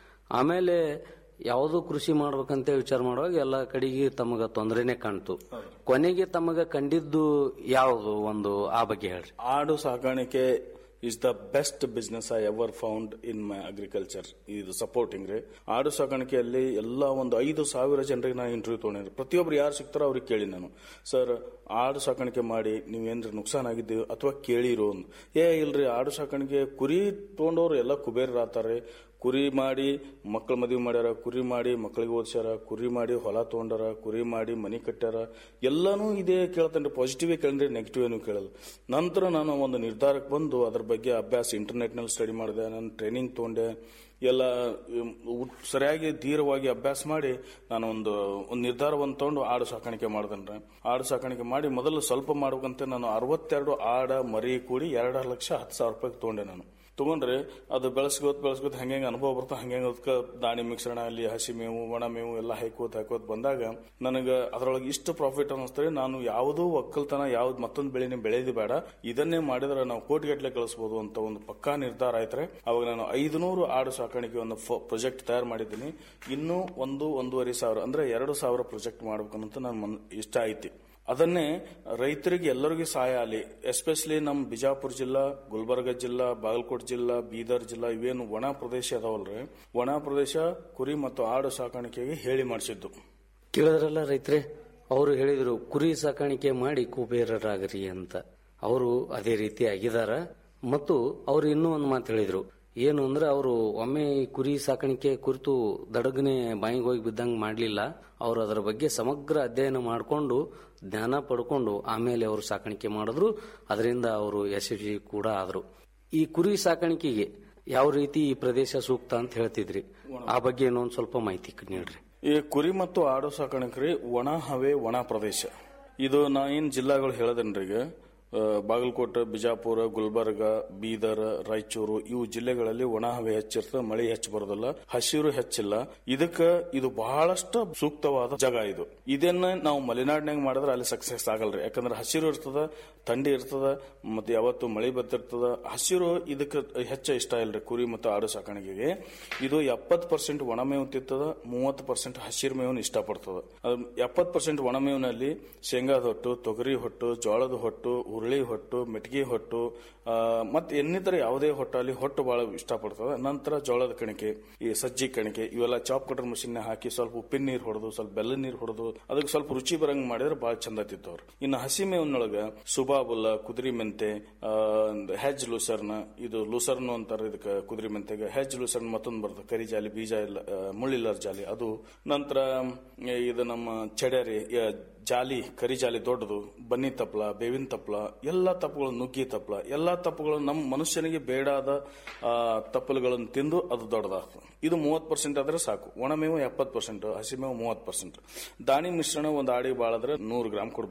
ಆಮೇಲೆ ಯಾವುದು ಕೃಷಿ ಮಾಡ್ಬೇಕಂತ ವಿಚಾರ ಮಾಡುವಾಗ ಎಲ್ಲ ಕಡೆಗೆ ತಮಗ ತೊಂದರೆನೆ ಕಾಣ್ತು ಕೊನೆಗೆ ತಮಗ ಕಂಡಿದ್ದು ಯಾವುದು ಒಂದು ಆ ಬಗ್ಗೆ ಹೇಳ್ರಿ ಆಡು ಸಾಕಾಣಿಕೆ is the best business I ever found in my agriculture ಇದು ಸಪೋರ್ಟಿಂಗ್ ರೀ ಆಡು ಸಾಕಾಣಿಕೆಯಲ್ಲಿ ಎಲ್ಲ ಒಂದು ಐದು ಸಾವಿರ ಜನರಿಗೆ ನಾನು ಇಂಟರ್ವ್ಯೂ ತೊಗೊಂಡಿರಿ ಪ್ರತಿಯೊಬ್ರು ಯಾರು ಸಿಗ್ತಾರೋ ಅವ್ರಿಗೆ ಕೇಳಿ ನಾನು ಸರ್ ಆಡು ಸಾಕಾಣಿಕೆ ಮಾಡಿ ನೀವೇನ್ರಿ ನುಕ್ಸಾನ್ ಆಗಿದ್ದೀವಿ ಅಥವಾ ಕೇಳಿರೋ ಅಂದ್. ಏ ಇಲ್ರಿ ಆಡು ಸಾಕಾಣಿಕೆ ಕುರಿ ತೊಗೊಂಡವ್ರು ಎಲ್ಲ ಕುಬೇರರಾತಾರೆ ಕುರಿ ಮಾಡಿ ಮಕ್ಕಳ ಮದುವೆ ಮಾಡ್ಯಾರ ಕುರಿ ಮಾಡಿ ಮಕ್ಕಳಿಗೆ ಓದಿಸ್ಯಾರ ಕುರಿ ಮಾಡಿ ಹೊಲ ತಗೊಂಡಾರ ಕುರಿ ಮಾಡಿ ಮನಿ ಕಟ್ಟ್ಯಾರ ಎಲ್ಲಾನು ಇದೇ ಕೇಳ್ತೇನೆ ಪಾಸಿಟಿವ್ ಕೇಳಿದ್ರೆ ನೆಗೆಟಿವ್ ಏನು ಕೇಳಲ್ಲ ನಂತರ ನಾನು ಒಂದು ನಿರ್ಧಾರಕ್ಕೆ ಬಂದು ಅದ್ರ ಬಗ್ಗೆ ಅಭ್ಯಾಸ ಇಂಟರ್ನೆಟ್ ನಲ್ಲಿ ಸ್ಟಡಿ ಮಾಡಿದೆ ನಾನು ಟ್ರೈನಿಂಗ್ ತಗೊಂಡೆ ಎಲ್ಲ ಉಮ್, ಉಟ್- ಸರಿಯಾಗಿ ಧೀರವಾಗಿ ಅಭ್ಯಾಸ ಮಾಡಿ ನಾನು ಒಂದು ಒಂದು ನಿರ್ಧಾರವನ್ನು ತಗೊಂಡು ಆಡು ಸಾಕಾಣಿಕೆ ಮಾಡ್ದನ್ರಿ ಆಡು ಸಾಕಾಣಿಕೆ ಮಾಡಿ ಮೊದಲು ಸ್ವಲ್ಪ ಮಾಡ್ಬೇಕಂತ ನಾನು ಅರವತ್ತೆರಡು ಆಡ ಮರಿ ಕೂಡಿ ಎರಡು ಲಕ್ಷ ಹತ್ತು ಸಾವಿರ ರೂಪಾಯಿ ತಗೊಂಡೆ ನಾನು ತಗೊಂಡ್ರೆ ಅದು ಬೆಳೆಸ್ಕೋತ್ ಬೆಳೆಸ್ಕೋತ್ ಹಂಗೆ ಅನುಭವ ಬರ್ತಾ ಹಂಗೆ ಅದಕ್ಕೆ ದಾಣಿ ಮಿಶ್ರಣ ಅಲ್ಲಿ ಹಸಿ ಮೇವು ಒಣ ಮೇವು ಎಲ್ಲ ಹಾಕೋತ್ ಹಾಕೋತ್ ಬಂದಾಗ ನನಗೆ ಅದರೊಳಗೆ ಇಷ್ಟು ಪ್ರಾಫಿಟ್ ಅನ್ನಿಸ್ತದೆ ನಾನು ಯಾವುದೂ ಒಕ್ಕಲ್ತನ ಯಾವ್ದು ಮತ್ತೊಂದು ಬೆಳೆನೇ ಬೆಳೆದು ಬೇಡ ಇದನ್ನೇ ಮಾಡಿದ್ರೆ ನಾವು ಕೋಟಿಗಟ್ಟಲೆ ಗಳಿಸಬಹುದು ಅಂತ ಒಂದು ಪಕ್ಕಾ ನಿರ್ಧಾರ ಆಯ್ತಾರೆ ಅವಾಗ ನಾನು ಐದುನೂರು ಆಡು ಸಾಕಾಣಿಕೆ ಒಂದು ಪ್ರಾಜೆಕ್ಟ್ ತಯಾರು ಮಾಡಿದ್ದೀನಿ ಇನ್ನೂ ಒಂದು ಒಂದೂವರೆ ಸಾವಿರ ಅಂದ್ರೆ ಎರಡು ಸಾವಿರ ಪ್ರಾಜೆಕ್ಟ್ ಮಾಡ್ಬೇಕಂತ ನನ್ನ ಮನ್ ಇಷ್ಟ ಐತಿ ಅದನ್ನೇ ರೈತರಿಗೆ ಎಲ್ಲರಿಗೂ ಸಹಾಯ ಆಗಲಿ ಎಸ್ಪೆಷಲಿ ನಮ್ಮ ಬಿಜಾಪುರ ಜಿಲ್ಲಾ ಗುಲ್ಬರ್ಗ ಜಿಲ್ಲಾ ಬಾಗಲಕೋಟೆ ಜಿಲ್ಲಾ ಬೀದರ್ ಜಿಲ್ಲಾ ಇವೇನು ಒಣ ಪ್ರದೇಶ ಅದಾವಲ್ರಿ ಒಣ ಪ್ರದೇಶ ಕುರಿ ಮತ್ತು ಆಡು ಸಾಕಾಣಿಕೆಗೆ ಹೇಳಿ ಮಾಡಿಸಿದ್ದು ಕೇಳಿದ್ರಲ್ಲ ರೈತರೇ ಅವರು ಹೇಳಿದ್ರು ಕುರಿ ಸಾಕಾಣಿಕೆ ಮಾಡಿ ಕುಬೇರರಾಗ್ರಿ ಅಂತ ಅವರು ಅದೇ ರೀತಿ ಆಗಿದಾರ ಮತ್ತು ಅವರು ಇನ್ನೂ ಒಂದು ಮಾತು ಹೇಳಿದ್ರು ಏನು ಅಂದ್ರೆ ಅವರು ಒಮ್ಮೆ ಈ ಕುರಿ ಸಾಕಾಣಿಕೆ ಕುರಿತು ದಡಗನೆ ಬಾಯಿಗೆ ಹೋಗಿ ಬಿದ್ದಂಗೆ ಮಾಡಲಿಲ್ಲ ಅವರು ಅದರ ಬಗ್ಗೆ ಸಮಗ್ರ ಅಧ್ಯಯನ ಮಾಡಿಕೊಂಡು ಜ್ಞಾನ ಪಡ್ಕೊಂಡು ಆಮೇಲೆ ಅವರು ಸಾಕಾಣಿಕೆ ಮಾಡಿದ್ರು ಅದರಿಂದ ಅವರು ಯಶಸ್ವಿ ಕೂಡ ಆದರು ಈ ಕುರಿ ಸಾಕಾಣಿಕೆಗೆ ಯಾವ ರೀತಿ ಈ ಪ್ರದೇಶ ಸೂಕ್ತ ಅಂತ ಹೇಳ್ತಿದ್ರಿ ಆ ಬಗ್ಗೆ ಇನ್ನೊಂದು ಸ್ವಲ್ಪ ಮಾಹಿತಿ ನೀಡ್ರಿ ಈ ಕುರಿ ಮತ್ತು ಆಡು ಸಾಕಾಣಿಕೆ ಒಣ ಹವೆ ಒಣ ಪ್ರದೇಶ ಇದು ನಾ ಏನ್ ಜಿಲ್ಲಾಗಳು ಹೇಳದನ್ರಿ ಈಗ ಆ, ಬಾಗಲಕೋಟೆ ಬಿಜಾಪುರ ಗುಲ್ಬರ್ಗ ಬೀದರ್ ರಾಯಚೂರು ಇವು ಜಿಲ್ಲೆಗಳಲ್ಲಿ ಒಣ ಹವೆ ಹೆಚ್ಚಿರ್ತದೆ ಮಳೆ ಹೆಚ್ಚು ಬರೋದಿಲ್ಲ ಹಸಿರು ಹೆಚ್ಚಿಲ್ಲ ಇದಕ್ಕ ಇದು ಬಹಳಷ್ಟು ಸೂಕ್ತವಾದ ಜಾಗ ಇದು ಇದನ್ನ ನಾವು ಮಲೆನಾಡಿನಾಗ ಮಾಡಿದ್ರೆ ಅಲ್ಲಿ ಸಕ್ಸಸ್ ಆಗಲ್ರಿ ಯಾಕಂದ್ರೆ ಹಸಿರು ಇರ್ತದ ಥಂಡಿ ಇರ್ತದ ಮತ್ತೆ ಯಾವತ್ತು ಮಳೆ ಬರ್ತಿರ್ತದ ಹಸಿರು ಇದಕ್ಕೆ ಹೆಚ್ಚ ಇಷ್ಟ ಇಲ್ರಿ ಕುರಿ ಮತ್ತು ಆಡು ಸಾಕಾಣಿಕೆಗೆ ಇದು ಎಪ್ಪತ್ತು ಪರ್ಸೆಂಟ್ ಒಣಮೇವು ತಿತ್ತದ ಮೂವತ್ತು ಪರ್ಸೆಂಟ್ ಹಸಿರು ಮೇವನ್ನು ಇಷ್ಟಪಡ್ತದ ಎಪ್ಪತ್ತು ಪರ್ಸೆಂಟ್ ಒಣಮೇವಿನಲ್ಲಿ ಶೇಂಗಾದ ಹೊಟ್ಟು ತೊಗರಿ ಹೊಟ್ಟು ಜೋಳದ ಹೊಟ್ಟು ಹುರುಳಿ ಹೊಟ್ಟು ಮೆಟ್ಗಿ ಹೊಟ್ಟು ಆ, ಮತ್ತೆ ಇನ್ನಿತರ ಯಾವುದೇ ಹೊಟ್ಟಲ್ಲಿ ಹೊಟ್ಟು ಬಹಳ ಇಷ್ಟಪಡ್ತದ ನಂತರ ಜೋಳದ ಕಣಿಕೆ ಈ ಸಜ್ಜಿ ಕಣಿಕೆ ಇವೆಲ್ಲ ಚಾಪ್ ಕಟರ್ ಮಷಿನ್ ಹಾಕಿ ಸ್ವಲ್ಪ ಉಪ್ಪಿನ ನೀರು ಹೊಡೆದು ಸ್ವಲ್ಪ ಬೆಲ್ಲ ನೀರು ಹೊಡೆದು ಅದಕ್ಕೆ ಸ್ವಲ್ಪ ರುಚಿ ಬರಂಗ್ ಮಾಡಿದ್ರೆ ಬಹಳ ಚಂದ ತಿತ್ತವ್ರು ಇನ್ನು ಹಸಿ ಮೇವಿನೊಳಗ ಸುಬಾಬುಲ್ಲ ಕುದುರಿ ಮೆಂತೆ ಆ, ಹೆಜ್ ಲೂಸರ್ನ ಇದು ಲೂಸರ್ನು ಅಂತಾರೆ ಇದಕ್ಕೆ ಕುದುರಿ ಮೆಂತೆಗೆ ಹೆಜ್ ಲೂಸರ್ನ್ ಮತ್ತೊಂದು ಬರ್ತದೆ ಕರಿ ಜಾಲಿ ಬೀಜ ಇಲ್ಲ ಆ, ಮುಳ್ಳಿಲ್ಲರ ಜಾಲಿ ಅದು ನಂತರ ಆ, ಇದು ನಮ್ಮ ಚಡೇರಿ ಆ, ಜಾಲಿ ಕರಿ ಜಾಲಿ ದೊಡ್ಡದು ಬನ್ನಿ ತಪ್ಪಲ ಬೇವಿನ ತಪ್ಪಲ ಎಲ್ಲ ತಪ್ಪಗಳು ನುಗ್ಗಿ ತಪ್ಪಲ ಎಲ್ಲಾ ತಪ್ಪಗಳು ನಮ್ಮ ಮನುಷ್ಯನಿಗೆ ಬೇಡಾದ ಆ, ತಪ್ಪಲುಗಳನ್ನು ತಿಂದು ಅದು ದೊಡ್ಡದಾಗ್ತದೆ ಇದು ಮೂವತ್ತು ಪರ್ಸೆಂಟ್ ಆದ್ರೆ ಸಾಕು ಒಣಮೇವು ಎಪ್ಪತ್ತು ಪರ್ಸೆಂಟ್ ಹಸಿಮೇವು ಮೂವತ್ತು ಪರ್ಸೆಂಟ್ ದಾಣಿ ಮಿಶ್ರಣ ಒಂದು ಆಡಿ ಬಾಳದ್ರೆ ನೂರು ಗ್ರಾಮ್ ಕೊಡಬೇಕು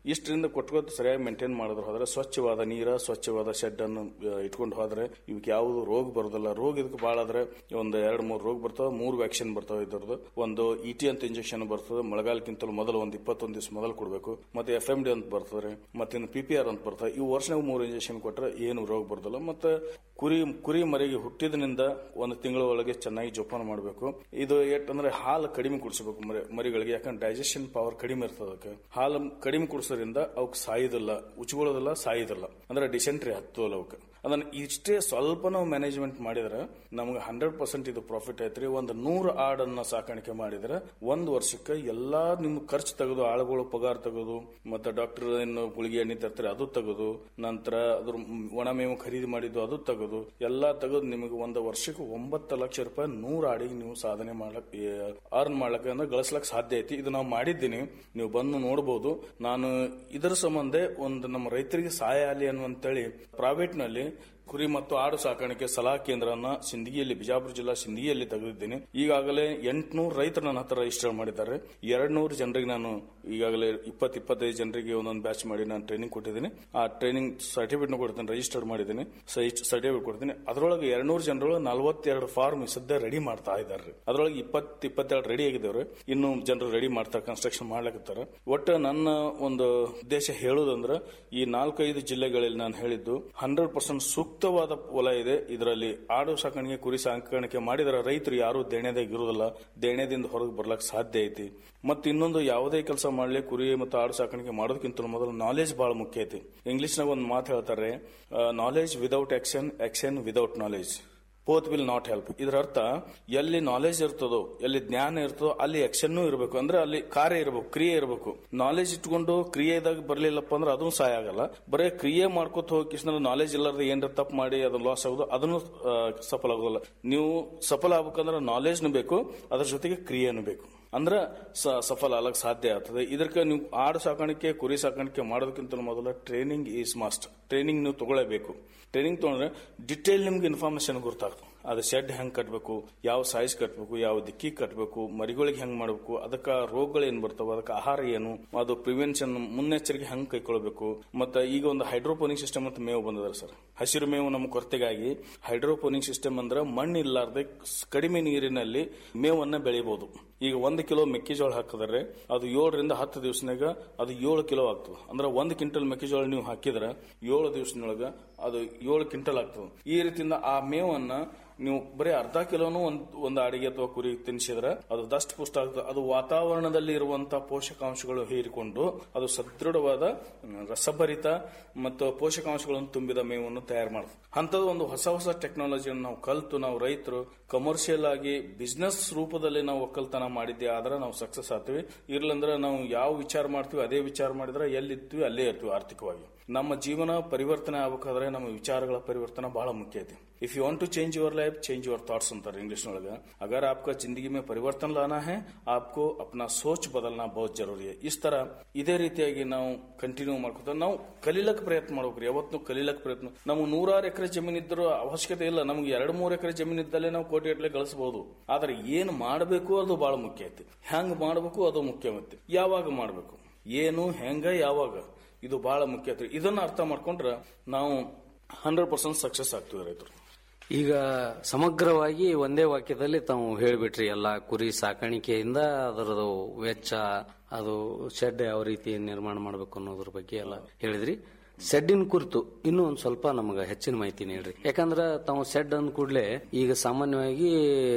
ಇಷ್ಟರಿಂದ ಕೊಟ್ಕೋತ ಸರಿಯಾಗಿ ಮೇಂಟೈನ್ ಮಾಡಿದ್ರು ಹೋದ್ರೆ ಸ್ವಚ್ಛವಾದ ನೀರ ಸ್ವಚ್ಛವಾದ ಶೆಡ್ ಅನ್ನು ಆ, ಇಟ್ಕೊಂಡು ಹೋದ್ರೆ ಇವಕ್ಕೆ ಯಾವುದು ರೋಗ ಬರೋದಿಲ್ಲ ರೋಗ ಇದಕ್ಕೆ ಭಾಳ ಆದ್ರೆ ಒಂದು ಎರಡು ಮೂರು ರೋಗ ಬರ್ತಾವ ಮೂರು ವ್ಯಾಕ್ಸಿನ್ ಬರ್ತಾವ ಇದ್ರದ್ದು ಒಂದು ಇ ಟಿ ಅಂತ ಇಂಜೆಕ್ಷನ್ ಬರ್ತದೆ ಮಳೆಗಾಲಕ್ಕಿಂತಲೂ ಮೊದಲು ಒಂದು ಇಪ್ಪತ್ತೊಂದು ದಿವಸ ಮೊದಲು ಕೊಡಬೇಕು ಮತ್ತೆ ಎಫ್ ಎಂ ಡಿ ಅಂತ ಬರ್ತದೆ ಮತ್ತೆ ಇನ್ನು ಪಿ ಪಿ ಆರ್ ಅಂತ ಬರ್ತದೆ ಈ ವರ್ಷನಾಗ ಮೂರು ಇಂಜೆಕ್ಷನ್ ಕೊಟ್ರೆ ಏನು ರೋಗ ಬರೋದಿಲ್ಲ ಮತ್ತೆ ಕುರಿ ಕುರಿ ಮರಿಗೆ ಹುಟ್ಟಿದ್ರಿಂದ ಒಂದು ತಿಂಗಳ ಒಳಗೆ ಚೆನ್ನಾಗಿ ಜೋಪಾನ ಮಾಡಬೇಕು ಇದು ಎಟ್ಟಂದ್ರೆ ಹಾಲು ಕಡಿಮೆ ಕುಡಿಸಬೇಕು ಮರಿ ಮರಿಗಳಿಗೆ ಯಾಕಂದ್ರೆ ಡೈಜೆಷನ್ ಪವರ್ ಕಡಿಮೆ ಇರ್ತದೆ ಅದಕ್ಕೆ ಹಾಲು ಕಡಿಮೆ ಕುಡಿಸೋದ್ರಿಂದ ಅವಕ್ಕೆ ಸಾಯುದಿಲ್ಲ ಉಚ್ಕೊಳ್ಳೋದಿಲ್ಲ ಸಾಯುದಿಲ್ಲ ಅಂದ್ರೆ ಡಿಸೆಂಟ್ರಿ ಹತ್ತೋಲ್ಲ ಅವಕ್ಕೆ ಅದನ್ನ ಇಷ್ಟೇ ಸ್ವಲ್ಪ ನಾವು ಮ್ಯಾನೇಜ್ಮೆಂಟ್ ಮಾಡಿದ್ರೆ ನಮ್ಗೆ ಹಂಡ್ರೆಡ್ ಪರ್ಸೆಂಟ್ ಇದು ಪ್ರಾಫಿಟ್ ಐತ್ರಿ ಒಂದು ನೂರು ಆಡನ್ನ ಸಾಕಾಣಿಕೆ ಮಾಡಿದ್ರೆ ಒಂದು ವರ್ಷಕ್ಕೆ ಎಲ್ಲಾ ನಿಮ್ ಖರ್ಚು ತೆಗೆದು ಆಳುಗಳು ಪಗಾರ ತೆಗೆದು ಮತ್ತೆ ಡಾಕ್ಟರ್ ಏನು ಗುಳಿಗೆ ಎಣ್ಣೆ ತರ್ತಾರೆ ಅದು ತೆಗೆದು ನಂತರ ಅದ್ರ ಒಣ ಮೇವು ಖರೀದಿ ಮಾಡಿದ್ದು ಅದು ತೆಗೆದು ಎಲ್ಲಾ ತೆಗೆದು ನಿಮಗೆ ಒಂದು ವರ್ಷಕ್ಕೆ ಒಂಬತ್ತು ಲಕ್ಷ ರೂಪಾಯಿ ನೂರು ಆಡಿಗೆ ನೀವು ಸಾಧನೆ ಮಾಡ್ಲಕ್ ಅರ್ನ್ ಮಾಡ್ಲಕ್ ಅಂದ್ರೆ ಗಳಿಸ್ಲಕ್ ಸಾಧ್ಯ ಐತಿ ಇದು ನಾವು ಮಾಡಿದ್ದೀನಿ ನೀವು ಬಂದು ನೋಡಬಹುದು ನಾನು ಇದರ ಸಂಬಂಧ ಒಂದು ನಮ್ಮ ರೈತರಿಗೆ ಸಹಾಯ ಆಗಲಿ ಅನ್ನುವಂತೇಳಿ ಪ್ರೈವೇಟ್ ನಲ್ಲಿ ಕುರಿ ಮತ್ತು ಆಡು ಸಾಕಾಣಿಕೆ ಸಲಹಾ ಕೇಂದ್ರನ ಸಿಂದಗಿಯಲ್ಲಿ ಬಿಜಾಪುರ ಜಿಲ್ಲಾ ಸಿಂದಗಿಯಲ್ಲಿ ತೆಗೆದಿದ್ದೀನಿ ಈಗಾಗಲೇ ಎಂಟುನೂರು ರೈತರು ನನ್ನ ಹತ್ರ ರಿಜಿಸ್ಟರ್ ಮಾಡಿದ್ದಾರೆ ಎರಡ್ ನೂರು ಜನರಿಗೆ ನಾನು ಈಗಾಗಲೇ ಇಪ್ಪತ್ತು ಇಪ್ಪತ್ತೈದು ಜನರಿಗೆ ಒಂದೊಂದು ಬ್ಯಾಚ್ ಮಾಡಿ ನಾನು ಟ್ರೈನಿಂಗ್ ಕೊಟ್ಟಿದ್ದೀನಿ ಆ ಟ್ರೈನಿಂಗ್ ಸರ್ಟಿಫಿಕೇಟ್ ಕೊಡ್ತೀನಿ ರಿಜಿಸ್ಟರ್ ಮಾಡಿದ್ದೀನಿ ಸರ್ಟಿಫಿಕೇಟ್ ಕೊಡ್ತೀನಿ ಅದರೊಳಗೆ ಎರಡ್ನೂರು ಜನರು ನಲವತ್ತೆರಡು ಫಾರ್ಮ್ ಸದ್ಯ ರೆಡಿ ಮಾಡ್ತಾ ಇದ್ದಾರೆ ಅದರೊಳಗೆ ಇಪ್ಪತ್ತು ಇಪ್ಪತ್ತೆರಡು ರೆಡಿ ಆಗಿದ್ದೇವ್ರೆ ಇನ್ನು ಜನರು ರೆಡಿ ಮಾಡ್ತಾರೆ ಕನ್ಸ್ಟ್ರಕ್ಷನ್ ಮಾಡ್ಲಕತ್ತಾರ ಒಟ್ಟು ನನ್ನ ಒಂದು ಉದ್ದೇಶ ಹೇಳೋದಂದ್ರೆ ಈ ನಾಲ್ಕೈದು ಜಿಲ್ಲೆಗಳಲ್ಲಿ ನಾನು ಹೇಳಿದ್ದು ಹಂಡ್ರೆಡ್ ಪರ್ಸೆಂಟ್ ಸೂಕ್ತವಾದ ಹೊಲ ಇದೆ ಇದರಲ್ಲಿ ಆಡು ಸಾಕಾಣಿಕೆ ಕುರಿ ಸಾಕಾಣಿಕೆ ಮಾಡಿದರೆ ರೈತರು ಯಾರು ದೇಣೆದಾಗ ಇರುವುದಿಲ್ಲ ದೇಣೆದಿಂದ ಹೊರಗೆ ಬರ್ಲಕ್ ಸಾಧ್ಯ ಐತಿ ಮತ್ತೆ ಇನ್ನೊಂದು ಯಾವುದೇ ಕೆಲಸ ಮಾಡ್ಲಿ ಕುರಿ ಮತ್ತು ಆಡು ಸಾಕಾಣಿಕೆ ಮಾಡೋದಕ್ಕಿಂತ ಮೊದಲು ನಾಲೆಜ್ ಬಹಳ ಮುಖ್ಯ ಐತಿ ಇಂಗ್ಲಿಷ್ನಾಗ ಒಂದು ಮಾತು ಹೇಳ್ತಾರೆ knowledge without action action without knowledge both will not help ಇದರ ಅರ್ಥ ಎಲ್ಲಿ ನಾಲೆಜ್ ಇರ್ತದೋ ಎಲ್ಲಿ ಜ್ಞಾನ ಇರ್ತದೋ ಅಲ್ಲಿ ಆಕ್ಷನ್ನೂ ಇರಬೇಕು ಅಂದ್ರೆ ಅಲ್ಲಿ ಕಾರ್ಯ ಇರಬೇಕು ಕ್ರಿಯೆ ಇರಬೇಕು ನಾಲೆಜ್ ಇಟ್ಕೊಂಡು ಕ್ರಿಯೆದಾಗ ಬರ್ಲಿಲ್ಲಪ್ಪ ಅಂದ್ರೆ ಅದನ್ನು ಸಹಾಯ ಆಗಲ್ಲ ಬರೀ ಕ್ರಿಯೆ ಮಾಡ್ಕೊತ ಹೋಗಿ ನಾಲೆಜ್ ಇಲ್ಲಾರ್ದೆ ಏನಾರ ತಪ್ಪು ಮಾಡಿ ಅದು ಲಾಸ್ ಆಗೋದು ಅದನ್ನು ಆ, ಸಫಲ ಆಗೋದಿಲ್ಲ ನೀವು ಸಫಲ ಆಗ್ಬೇಕಂದ್ರೆ ನಾಲೆಜ್ನು ಬೇಕು ಅದ್ರ ಜೊತೆಗೆ ಕ್ರಿಯೆನೂ ಬೇಕು ಅಂದ್ರೆ ಸ- ಸಫಲ ಆಗಕ್ ಸಾಧ್ಯ ಆಗ್ತದೆ ಇದಕ್ಕೆ ನೀವು ಆಡು ಸಾಕಾಣಿಕೆ ಕುರಿ ಸಾಕಾಣಿಕೆ ಮಾಡೋದಕ್ಕಿಂತ ಮೊದಲ ಟ್ರೈನಿಂಗ್ ಈಸ್ ಮಸ್ಟ್ ಟ್ರೈನಿಂಗ್ ನೀವು ತಗೊಳ್ಳೇಬೇಕು ಟ್ರೈನಿಂಗ್ ತಗೊಂಡ್ರೆ ಡಿಟೇಲ್ ನಿಮ್ಗೆ ಇನ್ಫಾರ್ಮೇಶನ್ ಗೊತ್ತಾಗ್ತದೆ ಅದು ಶೆಡ್ ಹೆಂಗ್ ಕಟ್ಬೇಕು ಯಾವ ಸೈಜ್ ಕಟ್ಬೇಕು ಯಾವ ದಿಕ್ಕಿಗೆ ಕಟ್ಬೇಕು ಮರಿಗಳಿಗೆ ಹೆಂಗ್ ಮಾಡಬೇಕು ಅದಕ್ಕೆ ರೋಗಗಳು ಏನ್ ಬರ್ತಾವ ಅದಕ್ಕೆ ಆಹಾರ ಏನು ಅದು ಪ್ರಿವೆನ್ಷನ್ ಮುನ್ನೆಚ್ಚರಿಕೆ ಹೆಂಗ್ ಕೈಕೊಳ್ಬೇಕು ಮತ್ತೆ ಈಗ ಒಂದು ಹೈಡ್ರೋಪೋನಿಕ್ ಸಿಸ್ಟಮ್ ಅಂತ ಮೇವು ಬಂದದ ಸರ್ ಹಸಿರು ಮೇವು ನಮ್ಮ ಕೊರತೆಗಾಗಿ ಹೈಡ್ರೋಪೋನಿಕ್ ಸಿಸ್ಟಮ್ ಅಂದ್ರೆ ಮಣ್ಣು ಇಲ್ಲಾರ್ದೆ ಕಡಿಮೆ ನೀರಿನಲ್ಲಿ ಮೇವನ್ನ ಬೆಳಿಬಹುದು ಈಗ ಒಂದು ಕಿಲೋ ಮೆಕ್ಕೆಜೋಳ ಹಾಕಿದ್ರೆ ಅದು ಏಳರಿಂದ ಹತ್ತು ದಿವಸನಾಗ ಅದು ಏಳು ಕಿಲೋ ಆಗ್ತದೆ ಅಂದ್ರೆ ಒಂದು ಕ್ವಿಂಟಲ್ ಮೆಕ್ಕೆಜೋಳ ನೀವು ಹಾಕಿದ್ರೆ ಏಳು ದಿವಸದೊಳಗ ಅದು ಏಳು ಕ್ವಿಂಟಲ್ ಆಗ್ತದೆ ಈ ರೀತಿಯಿಂದ ಆ ಮೇವನ್ನ ನೀವು ಬರೀ ಅರ್ಧ ಕಿಲೋನು ಒಂದ್ ಒಂದು ಅಡಿಗೆ ಅಥವಾ ಕುರಿ ತಿನ್ಸಿದ್ರೆ ಅದು ದಷ್ಟ ಪುಷ್ಟ ಆಗ್ತದೆ ಅದು ವಾತಾವರಣದಲ್ಲಿ ಇರುವಂತಹ ಪೋಷಕಾಂಶಗಳು ಹೀರಿಕೊಂಡು ಅದು ಸದೃಢವಾದ ಮ್, ರಸಭರಿತ ಮತ್ತು ಪೋಷಕಾಂಶಗಳನ್ನು ತುಂಬಿದ ಮೇವನ್ನು ತಯಾರು ಮಾಡ್ತದೆ ಅಂತದ್ದು ಒಂದು ಹೊಸ ಹೊಸ ಟೆಕ್ನಾಲಜಿಯನ್ನು ನಾವು ಕಲ್ತು ನಾವು ರೈತರು ಕಮರ್ಷಿಯಲ್ ಆಗಿ ಬಿಸ್ನೆಸ್ ರೂಪದಲ್ಲಿ ನಾವು ಒಕ್ಕಲ್ತನ ಮಾಡಿದ್ದೆ ಆದ್ರೆ ನಾವು ಸಕ್ಸಸ್ ಆಗ್ತೀವಿ ಇರ್ಲಂದ್ರೆ ನಾವು ಯಾವ ವಿಚಾರ ಮಾಡ್ತೀವಿ ಅದೇ ವಿಚಾರ ಮಾಡಿದ್ರೆ ಎಲ್ಲಿರ್ತೀವಿ ಅಲ್ಲೇ ಇರ್ತೀವಿ ಆರ್ಥಿಕವಾಗಿ ನಮ್ಮ ಜೀವನ ಪರಿವರ್ತನೆ ಆಗ್ಬೇಕಾದ್ರೆ ನಮ್ಮ ವಿಚಾರಗಳ ಪರಿವರ್ತನೆ ಬಹಳ ಮುಖ್ಯ ಐತಿ if you want to change your life change your thoughts ಅಂತಾರೆ ಇಂಗ್ಲಿಷ್ ನೊಳಗೆ अगर आपका जिंदगी में परिवर्तन लाना है आपको अपना सोच बदलना बहुत जरूरी है इस ತರ ಇದೇ ರೀತಿಯಾಗಿ ನಾವು ಕಂಟಿನ್ಯೂ ಮಾಡ್ಕೊತ ನಾವು ಕಲೀಲಕ್ ಪ್ರಯತ್ನ ಮಾಡ್ಬೇಕ್ರಿ ಯಾವತ್ತು ಕಲೀಲಕ್ ಪ್ರಯತ್ನ ನಮ್ಗೆ ನೂರಾರು ಎಕರೆ ಜಮೀನ್ ಇದ್ರೂ ಅವಶ್ಯಕತೆ ಇಲ್ಲ ನಮ್ಗೆ ಎರಡು ಮೂರು ಎಕರೆ ಜಮೀನ್ ಇದ್ದಲ್ಲೇ ನಾವು ಕೋಟಿ ಗಟ್ಟಲೆ ಗಳಿಸಬಹುದು ಆದ್ರೆ ಏನ್ ಮಾಡಬೇಕು ಅದು ಬಹಳ ಮುಖ್ಯ ಐತಿ ಹೆಂಗ್ ಮಾಡಬೇಕು ಅದು ಮುಖ್ಯ ಐತಿ ಯಾವಾಗ ಮಾಡಬೇಕು ಏನು ಹೆಂಗ ಯಾವಾಗ ಇದು ಬಹಳ ಮುಖ್ಯ ಐತಿ ಇದನ್ನ ಅರ್ಥ ಮಾಡ್ಕೊಂಡ್ರೆ ನಾವು ಹಂಡ್ರೆಡ್ ಪರ್ಸೆಂಟ್ ಸಕ್ಸಸ್ ಆಗ್ತೀವಿ ರೈತರು ಈಗ ಸಮಗ್ರವಾಗಿ ಒಂದೇ ವಾಕ್ಯದಲ್ಲಿ ತಾವು ಹೇಳಿಬಿಟ್ರಿ ಎಲ್ಲ ಕುರಿ ಸಾಕಾಣಿಕೆಯಿಂದ ಅದರದು ವೆಚ್ಚ ಅದು ಶೆಡ್ ಯಾವ ರೀತಿ ನಿರ್ಮಾಣ ಮಾಡಬೇಕು ಅನ್ನೋದ್ರ ಬಗ್ಗೆ ಎಲ್ಲ ಹೇಳಿದ್ರಿ ಶೆಡ್ಡಿನ ಕುರಿತು ಇನ್ನೂ ಒಂದ್ ಸ್ವಲ್ಪ ನಮಗೆ ಹೆಚ್ಚಿನ ಮಾಹಿತಿ ನೀಡ್ರಿ ಯಾಕಂದ್ರ ತಾವು ಶೆಡ್ ಅಂದ ಕೂಡಲೇ ಈಗ ಸಾಮಾನ್ಯವಾಗಿ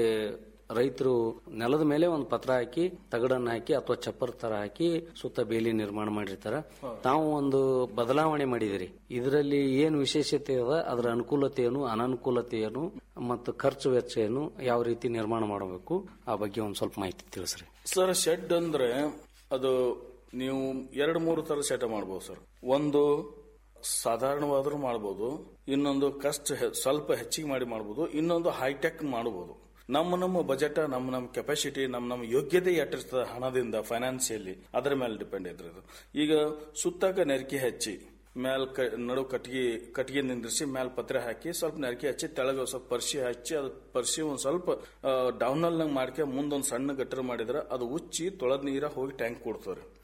ರೈತರು ನೆಲದ ಮೇಲೆ ಒಂದು ಪತ್ರ ಹಾಕಿ ತಗಡನ್ನ ಹಾಕಿ ಅಥವಾ ಚಪ್ಪರ್ ತರ ಹಾಕಿ ಸುತ್ತ ಬೇಲಿ ನಿರ್ಮಾಣ ಮಾಡಿರ್ತಾರ ತಾವು ಒಂದು ಬದಲಾವಣೆ ಮಾಡಿದಿರಿ ಇದರಲ್ಲಿ ಏನು ವಿಶೇಷತೆ ಅದ ಅದರ ಅನುಕೂಲತೆ ಏನು ಅನನುಕೂಲತೆ ಏನು ಮತ್ತು ಖರ್ಚು ವೆಚ್ಚ ಏನು ಯಾವ ರೀತಿ ನಿರ್ಮಾಣ ಮಾಡಬೇಕು ಆ ಬಗ್ಗೆ ಒಂದ್ ಸ್ವಲ್ಪ ಮಾಹಿತಿ ತಿಳಿಸ್ರಿ ಸರ್ ಶೆಡ್ ಅಂದ್ರೆ ಅದು ನೀವು ಎರಡು ಮೂರು ತರ ಶೆಡ್ ಮಾಡಬಹುದು ಸರ್ ಒಂದು ಸಾಧಾರಣವಾದ್ರೂ ಮಾಡಬಹುದು ಇನ್ನೊಂದು ಕಷ್ಟ ಹೆ- ಸ್ವಲ್ಪ ಹೆಚ್ಚಿಗೆ ಮಾಡಿ ಮಾಡಬಹುದು ಇನ್ನೊಂದು ಹೈಟೆಕ್ ಮಾಡಬಹುದು ನಮ್ಮ ನಮ್ಮ ಬಜೆಟ್ ನಮ್ಮ ನಮ್ಮ ಕೆಪಾಸಿಟಿ ನಮ್ಮ ನಮ್ಮ ಯೋಗ್ಯತೆ ಎಟ್ಟಿರ್ತದೆ ಹಣದಿಂದ ಫೈನಾನ್ಸಿಯಲಿ ಅದರ ಮೇಲೆ ಡಿಪೆಂಡ್ ಐತ್ರಿ ಅದು ಈಗ ಸುತ್ತಾಕ ನೆರಕೆ ಹಚ್ಚಿ ಮ್ಯಾಲ್ ಕ ನಡು ಕಟ್ಟಿಗೆ ಕಟ್ಟಿಗೆ ನಿಂದ್ರಿಸಿ ಮ್ಯಾಲ್ ಪತ್ರೆ ಹಾಕಿ ಸ್ವಲ್ಪ ನೆರಕೆ ಹಚ್ಚಿ ತೆಳಗ ಒಂದ್ ಸ್ವಲ್ಪ ಪರ್ಸಿ ಹಚ್ಚಿ ಅದು ಪರ್ಸಿ ಒಂದ್ ಸ್ವಲ್ಪ ಡೌನಲ್ ನಂಗೆ ಮಾಡ್ಕೆ ಮುಂದೊಂದು ಸಣ್ಣ ಗಟ್ಟರ ಮಾಡಿದ್ರೆ ಅದು ಉಚ್ಚಿ ತೊಳೆದ ನೀರ ಹೋಗಿ ಟ್ಯಾಂಕ್ ಕೊಡ್ತಾರೆ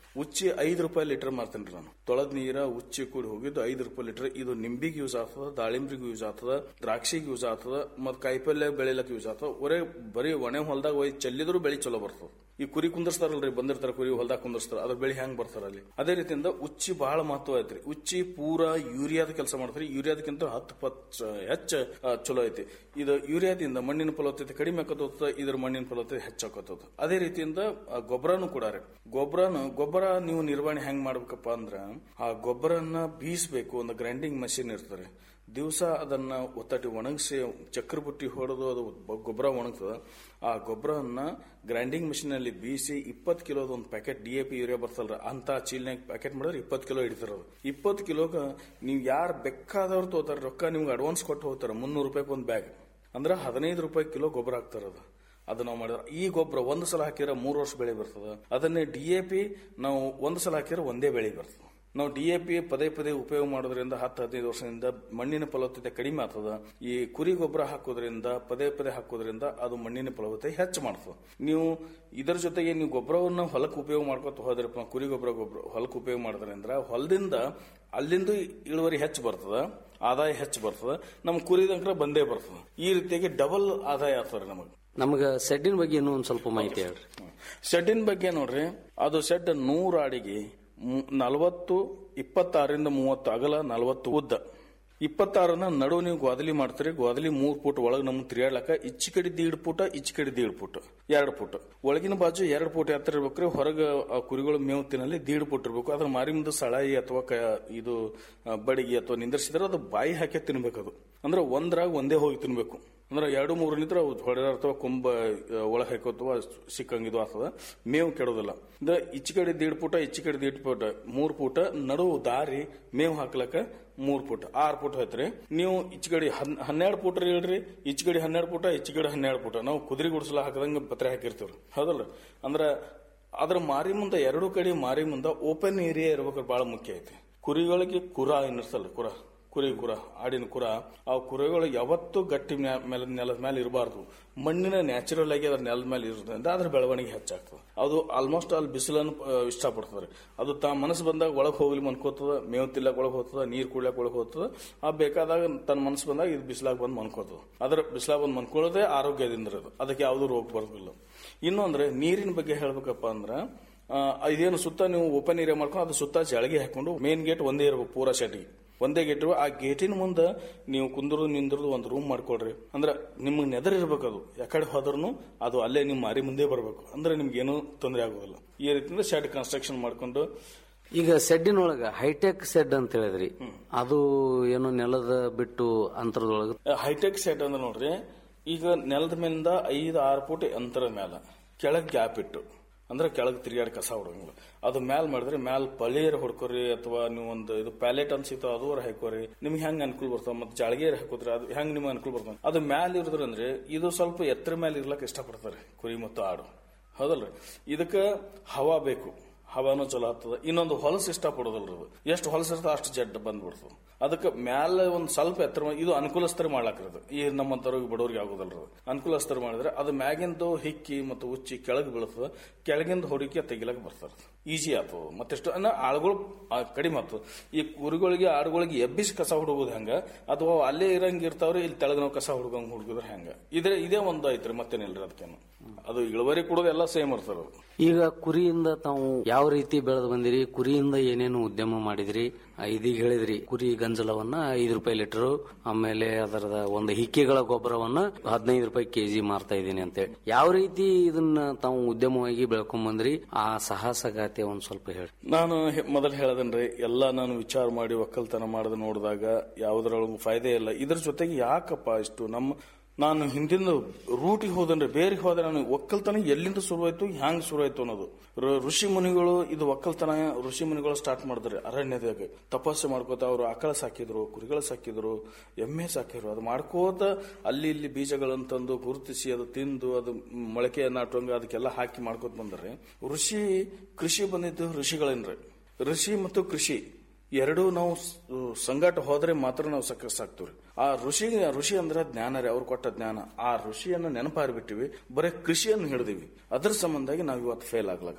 ಉಚ್ಚಿ ಐದು ರೂಪಾಯಿ ಲೀಟರ್ ಮಾರ್ತೇನೆ ನಾನು ತೊಳೆದ ನೀರ ಉಚ್ಚಿ ಕೂಡಿ ಹೋಗಿದ್ದು ಐದು ರೂಪಾಯಿ ಲೀಟರ್ ಇದು ನಿಂಬಿಗೆ ಯೂಸ್ ಆಗ್ತದ ದಾಳಿಂಬ್ರಿಗೆ ಯೂಸ್ ಆಗ್ತದ ದ್ರಾಕ್ಷಿಗೆ ಯೂಸ್ ಆಗ್ತದ ಮತ್ ಕಾಯಿಪಲ್ಯ ಬೆಳಿಲಕ್ ಯೂಸ್ ಆಗ್ತದ ಒರೇ ಬರೀ ಒಣೆ ಹೊಲದಾಗ ಒಯ್ ಚೆಲ್ಲಿದ್ರು ಬೆಳಿ ಚಲೋ ಬರ್ತದ ಈ ಕುರಿ ಕುಂದರ್ಸ್ತಾರಲ್ರಿ ಬಂದಿರ್ತಾರ ಕುರಿ ಹೊಲದಾಗ ಕುಂದರ್ಸ್ತಾರ ಅದ್ರ ಬೆಳಿ ಹೆಂಗ್ ಬರ್ತಾರ ಅಲ್ಲಿ ಅದೇ ರೀತಿಯಿಂದ ಉಚ್ಚಿ ಬಹಳ ಮಹತ್ವ ಐತ್ರಿ ಉಚ್ಚಿ ಪೂರಾ ಯೂರಿಯಾದ ಕೆಲಸ ಮಾಡ್ತಾರೆ ಯೂರಿಯಾದಕ್ಕಿಂತ ಹತ್ತು ಪತ್ ಹೆಚ್ಚ ಆ, ಚಲೋ ಐತಿ ಇದು ಯೂರಿಯಾದಿಂದ ಮಣ್ಣಿನ ಫಲವತ್ತತೆ ಕಡಿಮೆ ಆಕತ್ತ ಇದ್ರ ಮಣ್ಣಿನ ಫಲವತ್ತತೆ ಹೆಚ್ಚಾಕತ್ತದ ಅದೇ ರೀತಿಯಿಂದ ಆ, ಗೊಬ್ಬರನು ಕೂಡ ರೀ ಗೊಬ್ಬರನು ಗೊಬ್ಬರ ನೀವು ನಿರ್ವಹಣೆ ಹೆಂಗ್ ಮಾಡ್ಬೇಕಪ್ಪ ಅಂದ್ರ ಆ ಗೊಬ್ಬರನ್ನ ಬೀಸ್ಬೇಕು ಒಂದು ಗ್ರೈಂಡಿಂಗ್ ಮಷಿನ್ ಇರ್ತಾರೆ ದಿವಸ ಅದನ್ನ ಒತ್ತಟಿ ಒಣಗಿಸಿ ಚಕ್ರ ಬುಟ್ಟಿ ಹೊಡೆದು ಅದು ಬ- ಗೊಬ್ಬರ ಒಣಗ್ತದ ಆ ಗೊಬ್ಬರನ್ನ ಗ್ರೈಂಡಿಂಗ್ ಮಿಷಿನ್ ಅಲ್ಲಿ ಬೀಸಿ ಇಪ್ಪತ್ತು ಕಿಲೋದ ಒಂದು packet D A P urea ಬರ್ತಲ್ರ ಅಂತ ಚೀಲ್ನಾಗ ಪ್ಯಾಕೆಟ್ ಮಾಡಿದ್ರೆ ಇಪ್ಪತ್ತು ಕಿಲೋ ಹಿಡಿತಾರ ಇಪ್ಪತ್ತು ಕಿಲೋಗ ನೀವು ಯಾರು ಬೇಕಾದವ್ರು ತೋತಾರ ರೊಕ್ಕ ನಿಮ್ಗೆ ಅಡ್ವಾನ್ಸ್ ಕೊಟ್ಟು ಹೋಗ್ತಾರ ಮುನ್ನೂರು ರೂಪಾಯಿ ಒಂದು ಬ್ಯಾಗ್ ಅಂದ್ರೆ ಹದಿನೈದು ರೂಪಾಯಿ ಕಿಲೋ ಗೊಬ್ಬರ ಹಾಕ್ತಾರ ಅದು ಅದು ನಾವು ಮಾಡಿದ್ರೆ ಈ ಗೊಬ್ಬರ ಒಂದು ಸಲ ಹಾಕಿದ್ರೆ ಮೂರು ವರ್ಷ ಬೆಳೆ ಬರ್ತದ ಅದನ್ನೇ ಡಿ ಎ ಪಿ ನಾವು ಒಂದು ಸಲ ಹಾಕಿದ್ರೆ ಒಂದೇ ಬೆಳೆ ಬರ್ತದೆ ನಾವು ಡಿ ಎ ಪಿ ಪದೇ ಪದೇ ಉಪಯೋಗ ಮಾಡೋದ್ರಿಂದ ಹತ್ತು ಹದಿನೈದು ವರ್ಷದಿಂದ ಮಣ್ಣಿನ ಫಲವತ್ತತೆ ಕಡಿಮೆ ಆಗ್ತದ ಈ ಕುರಿ ಗೊಬ್ಬರ ಹಾಕೋದ್ರಿಂದ ಪದೇ ಪದೇ ಹಾಕೋದ್ರಿಂದ ಅದು ಮಣ್ಣಿನ ಫಲವತ್ತತೆ ಹೆಚ್ಚು ಮಾಡ್ತದೆ ನೀವು ಇದರ ಜೊತೆಗೆ ನೀವು ಗೊಬ್ಬರವನ್ನು ಹೊಲಕ್ಕೆ ಉಪಯೋಗ ಮಾಡ್ಕೊತ ಹೋದ್ರಪ್ಪ ಕುರಿ ಗೊಬ್ಬರ ಗೊಬ್ಬರ ಹೊಲಕ್ಕೆ ಉಪಯೋಗ ಮಾಡಿದ್ರಿಂದ ಹೊಲದಿಂದ ಅಲ್ಲಿಂದ ಇಳುವರಿ ಹೆಚ್ಚು ಬರ್ತದ ಆದಾಯ ಹೆಚ್ಚು ಬರ್ತದ ನಮ್ಮ ಕುರಿದಂಕ್ರ ಬಂದೇ ಬರ್ತದ ಈ ರೀತಿಯಾಗಿ ಡಬಲ್ ಆದಾಯ ಆಗ್ತದೆ ನಮಗೆ ನಮಗ ಸೆಡ್ಡಿನ ಬಗ್ಗೆ ಇನ್ನೂ ಒಂದ್ ಸ್ವಲ್ಪ ಮಾಹಿತಿ ಹೇಳ್ರಿ ಶೆಡ್ಡಿನ ಬಗ್ಗೆ ನೋಡ್ರಿ ಅದು ಶೆಡ್ ನೂರ ಅಡಿಗೆ ಮು- ನಲವತ್ತು ಇಪ್ಪತ್ತಾರರಿಂದ ಮೂವತ್ತು ಅಗಲ ನಲವತ್ತು ಉದ್ದ ಇಪ್ಪತ್ತಾರನ್ನ ನಡು ನೀವು ಗೋದಲಿ ಮಾಡ್ತೀರಿ ಗೋದಲಿ ಮೂರ್ ಫುಟ್ ಒಳಗೆ ನಮ್ಗೆ ತಿರುಗಾಡ್ಲಕ್ಕ ಇಚ್ಚಿ ಕಡೆ ದೀಡ್ ಫುಟ ಇಚ್ಚಿ ಕಡೆ ದೀಡ್ ಫುಟ್ ಎರಡು ಫುಟ್ ಒಳಗಿನ ಬಾಜು ಎರಡು ಫುಟ್ ಎತ್ತರ ಇರ್ಬೇಕ್ರಿ ಹೊರಗೆ ಆ ಕುರಿಗಳು ಮೇವು ತಿನ್ನಲ್ಲಿ ದೀಡ್ ಫುಟ್ ಇರ್ಬೇಕು ಅದ್ರ ಮಾರಿ ಮುಂದೆ ಸಳಾಯಿ ಅಥವಾ ಕ ಇದು ಆ, ಬಡಿಗೆ ಅಥವಾ ನಿಂದ್ರಿಸಿದ್ರೆ ಅದು ಬಾಯಿ ಹಾಕಿ ತಿನ್ಬೇಕು ಅದು ಅಂದ್ರೆ ಒಂದ್ರಾಗ ಒಂದೇ ಹೋಗಿ ತಿನ್ಬೇಕು ಅಂದ್ರೆ ಎರಡು ಮೂರು ನಿಂತ್ರ ಅವು ಹೊಡೆದ ಅಥವಾ ಕೊಂಬ ಒಳಗೆ ಹಾಕೋತವ ಸಿಕ್ಕಂಗಿದು ಆಗ್ತದ ಮೇವು ಕೆಡೋದಿಲ್ಲ ಅಂದ್ರೆ ಈಚೆ ಕಡೆ ದೀಡ್ ಫುಟ ಈಚೆ ಕಡೆ ದೀಡ್ ಫುಟ ಮೂರ್ ಫುಟ ನಡುವು ದಾರಿ ಮೇವು ಹಾಕ್ಲಕ್ಕ ಮೂರ್ ಫುಟ್ ಆರ್ ಫುಟ್ ಹೋಯ್ತ್ರಿ ನೀವು ಈಚೆ ಕಡೆ ಹನ್ನೆರಡು ಫುಟ್ ಹೇಳ್ರಿ ಈಚೆ ಕಡೆ ಹನ್ನೆರಡು ಫುಟ ಈಚೆ ಕಡೆ ಹನ್ನೆರಡು ಫುಟ ನಾವು ಕುದುರೆ ಗುಡಿಸಲ ಹಾಕದಂಗ ಪತ್ರೆ ಹಾಕಿರ್ತೀವ್ರಿ ಹೌದಲ್ರಿ ಅಂದ್ರ ಅದ್ರ ಮಾರಿ ಮುಂದೆ ಎರಡು ಕಡೆ ಮಾರಿ ಮುಂದೆ ಓಪನ್ ಏರಿಯಾ ಇರ್ಬೇಕು ಬಹಳ ಮುಖ್ಯ ಐತಿ ಕುರಿಗಳಿಗೆ ಕುರ ಏನಿರ್ತಲ್ಲ ಕುರ ಕುರಿ ಕುರ ಆಡಿನ ಕುರ ಆ ಕುರಿಗಳು ಯಾವತ್ತೂ ಗಟ್ಟಿ ಮ್ಯಾ- ಮೇಲೆ ನೆಲದ ಮೇಲೆ ಇರಬಾರ್ದು ಮಣ್ಣಿನ ನ್ಯಾಚುರಲ್ ಆಗಿ ಅದ್ರ ನೆಲದ ಮೇಲೆ ಇರೋದ್ರಿಂದ ಅದ್ರ ಬೆಳವಣಿಗೆ ಹೆಚ್ಚಾಗ್ತದೆ ಅದು ಆಲ್ಮೋಸ್ಟ್ ಅಲ್ಲಿ ಬಿಸಿಲನ್ನು ಆ, ಇಷ್ಟಪಡ್ತದೆ ಅದು ತಾ ಮನಸ್ಸು ಬಂದಾಗ ಒಳಗೆ ಹೋಗ್ಲಿ ಮನ್ಕೋತದ ಮೇವು ತಿಲ್ಲಕ್ ಒಳಗೆ ಹೋಗ್ತದ ನೀರ್ ಕುಡ್ಲಕ್ ಒಳಗೆ ಹೋಗ್ತದ ಆ ಬೇಕಾದಾಗ ತನ್ನ ಮನಸ್ಸು ಬಂದಾಗ ಇದು ಬಿಸಿಲಾಗ ಬಂದು ಮನ್ಕೋತದ ಅದ್ರ ಬಿಸಿಲಾಗ ಬಂದು ಮನ್ಕೊಳ್ಳೋದೇ ಆರೋಗ್ಯದಿಂದ ಇರೋದು ಅದಕ್ಕೆ ಯಾವ್ದು ರೋಗ ಬರೋದಿಲ್ಲ ಇನ್ನು ಅಂದ್ರೆ ನೀರಿನ ಬಗ್ಗೆ ಹೇಳ್ಬೇಕಪ್ಪ ಅಂದ್ರ ಆ, ಇದೇನು ಸುತ್ತ ನೀವು ಓಪನ್ ಏರಿಯಾ ಮಾಡ್ಕೊಂಡು ಅದು ಸುತ್ತ ಜಳಗಿ ಹಾಕೊಂಡು ಮೇನ್ ಗೇಟ್ ಒಂದೇ ಇರ್ಬೇಕು ಪೂರಾ ಶೆಟ್ಗೆ ಒಂದೇ ಗೇಟ್ ಆ ಗೇಟಿನ ಮುಂದೆ ನೀವು ಕುಂದ್ರು ನಿಂದ್ರದು ಒಂದು ರೂಮ್ ಮಾಡ್ಕೊಳ್ರಿ ಅಂದ್ರೆ ನಿಮ್ಗೆ ನೆದರ್ ಇರ್ಬೇಕು ಅದು ಯಾಕಡೆ ಹೋದ್ರೂ ಅದು ಅಲ್ಲೇ ನಿಮ್ಮ ಮಾರಿ ಮುಂದೆ ಬರಬೇಕು ಅಂದ್ರೆ ನಿಮ್ಗೆ ಏನೂ ತೊಂದರೆ ಆಗೋದಿಲ್ಲ ಈ ರೀತಿಯಿಂದ ಶೆಡ್ ಕನ್ಸ್ಟ್ರಕ್ಷನ್ ಮಾಡ್ಕೊಂಡು ಈಗ ಸೆಡ್ಡಿನೊಳಗ ಹೈಟೆಕ್ ಸೆಡ್ ಅಂತ ಹೇಳಿದ್ರಿ ಅದು ಏನು ನೆಲದ ಬಿಟ್ಟು ಅಂತರದೊಳಗ ಹೈಟೆಕ್ ಸೆಟ್ ಅಂದ್ರೆ ನೋಡ್ರಿ ಈಗ ನೆಲದ ಮೇಲಿಂದ ಐದು ಆರು ಫುಟ್ ಅಂತರದ ಮ್ಯಾಲ ಕೆಳಗ್ ಗ್ಯಾಪ್ ಇಟ್ಟು ಅಂದ್ರೆ ಕೆಳಗ್ ತಿರುಗಾಡಿ ಕಸ ಹೊಡಂಗಿಲ್ಲ ಅದು ಮ್ಯಾಲ್ ಮಾಡಿದ್ರೆ ಮ್ಯಾಲ್ ಪಳೀರ್ ಹೊಡ್ಕೋರಿ ಅಥವಾ ನೀವು ಒಂದು ಇದು ಪ್ಯಾಲೆಟ್ ಅನ್ಸಿತ್ತು ಅದು ಹಾಕೋರಿ ನಿಮ್ಗೆ ಹೆಂಗ್ ಅನುಕೂಲ ಬರ್ತದೆ ಮತ್ತೆ ಜಾಳಗೇರ್ ಹಾಕೋದ್ರಿ ಅದು ಹೆಂಗ್ ನಿಮ್ಗೆ ಅನುಕೂಲ ಬರ್ತದೆ ಅದು ಮ್ಯಾಲ್ ಇರೋದ್ರಂದ್ರೆ ಇದು ಸ್ವಲ್ಪ ಎತ್ತರ ಮ್ಯಾಲ ಇರ್ಲಕ್ ಇಷ್ಟಪಡ್ತಾರೆ ಕುರಿ ಮತ್ತು ಆಡು ಹೌದಲ್ರಿ ಇದಕ್ಕ ಹವಾ ಬೇಕು ಹವಾನು ಚಲೋ ಆಗ್ತದ ಇನ್ನೊಂದು ಹೊಲಸು ಇಷ್ಟ ಪಡೋದಲ್ರಿ ಅದು ಎಷ್ಟು ಹೊಲಸು ಇರ್ತದೆ ಅಷ್ಟು ಜಡ್ ಬಂದ್ಬಿಡ್ತದೆ ಅದಕ್ಕೆ ಮ್ಯಾಲ ಒಂದ್ ಸ್ವಲ್ಪ ಎತ್ತರ ಮಾ- ಇದು ಅನುಕೂಲಸ್ಥರ ಮಾಡ್ಲಾಕ್ರದು ಈ ನಮ್ಮಂತವ್ರಿಗೆ ಬಡವ್ರಿಗೆ ಆಗೋದಲ್ರಿ ಅದು ಅನುಕೂಲಸ್ಥರ ಮಾಡಿದ್ರೆ ಅದು ಮ್ಯಾಗಿಂದು ಹಿಕ್ಕಿ ಮತ್ತು ಉಚ್ಚಿ ಕೆಳಗೆ ಬೀಳ್ತದ ಕೆಳಗಿಂದ ಹೊಡಿಕೆ ತೆಗಿಲಕ್ ಬರ್ತಾರ ಈಜಿ ಆಗ್ತದ ಮತ್ತೆಷ್ಟು ಅನ್ನ ಆಳುಗಳು ಆ, ಕಡಿಮೆ ಆಗ್ತದ ಈ ಕುರಿಗಳಿಗೆ ಆಡುಗಳಿಗೆ ಎಬ್ಬಿಸಿ ಕಸ ಹುಡುಗೋದು ಹೆಂಗ ಅಥವಾ ಅಲ್ಲೇ ಇರಂಗ್ ಇರ್ತಾವ್ರಿ ಇಲ್ಲಿ ತೆಳಗ್ ನಾವು ಕಸ ಹುಡುಗಂಗ್ ಹುಡುಗಿದ್ರೆ ಹೆಂಗ ಇದ್ರೆ ಇದೇ ಒಂದು ಐತ್ರಿ ಮತ್ತೇನಿಲ್ರಿ ಅದಕ್ಕೇನು ಅದು ಇಳುವರಿ ಕೊಡೋದು ಎಲ್ಲ ಸೇಮ್ ಇರ್ತದ ಅದು ಈಗ ಕುರಿಯಿಂದ ತಾವು ಯಾವ ರೀತಿ ಬೆಳೆದು ಬಂದಿರಿ ಕುರಿಯಿಂದ ಏನೇನು ಉದ್ಯಮ ಮಾಡಿದ್ರಿ ಆ, ಇದೀಗ ಹೇಳಿದ್ರಿ ಕುರಿ ಗಂಜಲವನ್ನ ಐದು ರೂಪಾಯಿ ಲೀಟರ್ ಆಮೇಲೆ ಅದರದ ಒಂದು ಹಿಕ್ಕೆಗಳ ಗೊಬ್ಬರವನ್ನ ಹದಿನೈದು ರೂಪಾಯಿ ಕೆಜಿ ಮಾರ್ತಾ ಇದೀನಿ ಅಂತೇಳಿ ಯಾವ ರೀತಿ ಇದನ್ನ ತಾವು ಉದ್ಯಮವಾಗಿ ಬೆಳ್ಕೊಂಡ್ ಬಂದ್ರಿ ಆ ಸಾಹಸಗಾತಿ ಒಂದ್ ಸ್ವಲ್ಪ ಹೇಳಿ ನಾನು ಹೆ- ಮೊದಲು ಹೇಳದನ್ರಿ ಎಲ್ಲ ನಾನು ವಿಚಾರ ಮಾಡಿ ಒಕ್ಕಲ್ತನ ಮಾಡದ ನೋಡಿದಾಗ ಯಾವುದರೊಳಗೂ ಫಾಯ್ದೆ ಇಲ್ಲ ಇದ್ರ ಜೊತೆಗೆ ಯಾಕಪ್ಪ ಇಷ್ಟು ನಮ್ಮ ನಾನು ಹಿಂದಿನ ರೂಟಿಗೆ ಹೋದನ್ರಿ ಬೇರೆ ಹೋದ್ರೆ ನಾನು ಒಕ್ಕಲ್ತನ ಎಲ್ಲಿಂದ ಶುರುವಾಯ್ತು ಹ್ಯಾಂಗ್ ಶುರುವಾಯ್ತು ಅನ್ನೋದು ಋ- ಋಷಿ ಮುನಿಗಳು ಇದು ಒಕ್ಕಲ್ತನ ಋಷಿ ಮುನಿಗಳು ಸ್ಟಾರ್ಟ್ ಮಾಡಿದ್ರಿ ಅರಣ್ಯದಾಗ ತಪಸ್ಸು ಮಾಡ್ಕೋತ ಅವರು ಆಕಳ ಸಾಕಿದ್ರು ಕುರಿಗಳು ಸಾಕಿದ್ರು ಎಮ್ಮೆ ಸಾಕಿದ್ರು ಅದು ಮಾಡ್ಕೋತ ಅಲ್ಲಿ ಇಲ್ಲಿ ಬೀಜಗಳನ್ನು ತಂದು ಗುರುತಿಸಿ ಅದು ತಿಂದು ಅದು ಮೊಳಕೆ ನಾಟುವಂಗ ಅದಕ್ಕೆಲ್ಲ ಹಾಕಿ ಮಾಡ್ಕೋತ ಬಂದ್ರೆ ಋಷಿ ಕೃಷಿ ಬಂದಿದ್ದು ಋಷಿಗಳೇನ್ರಿ ಋಷಿ ಮತ್ತು ಕೃಷಿ ಎರಡೂ ನಾವು ಸ್- ಸಂಗಾಟ ಹೋದ್ರೆ ಮಾತ್ರ ನಾವು ಸಕ್ಸಸ್ ಆಗ್ತೀವ್ರಿ ಆ ಋಷಿ ಋಷಿ ಅಂದ್ರೆ ಜ್ಞಾನ ರೀ ಅವ್ರು ಕೊಟ್ಟ ಜ್ಞಾನ ಆ ಋಷಿಯನ್ನು ನೆನಪಾರಿಬಿಟ್ಟಿವಿ ಬರೀ ಕೃಷಿಯನ್ನು ಹಿಡಿದಿವಿ ಅದ್ರ ಸಂಬಂಧಾಗಿ ನಾವು ಇವತ್ತು ಫೇಲ್ ಆಗ್ಲಾಕತ್ತೀವ್ರಿ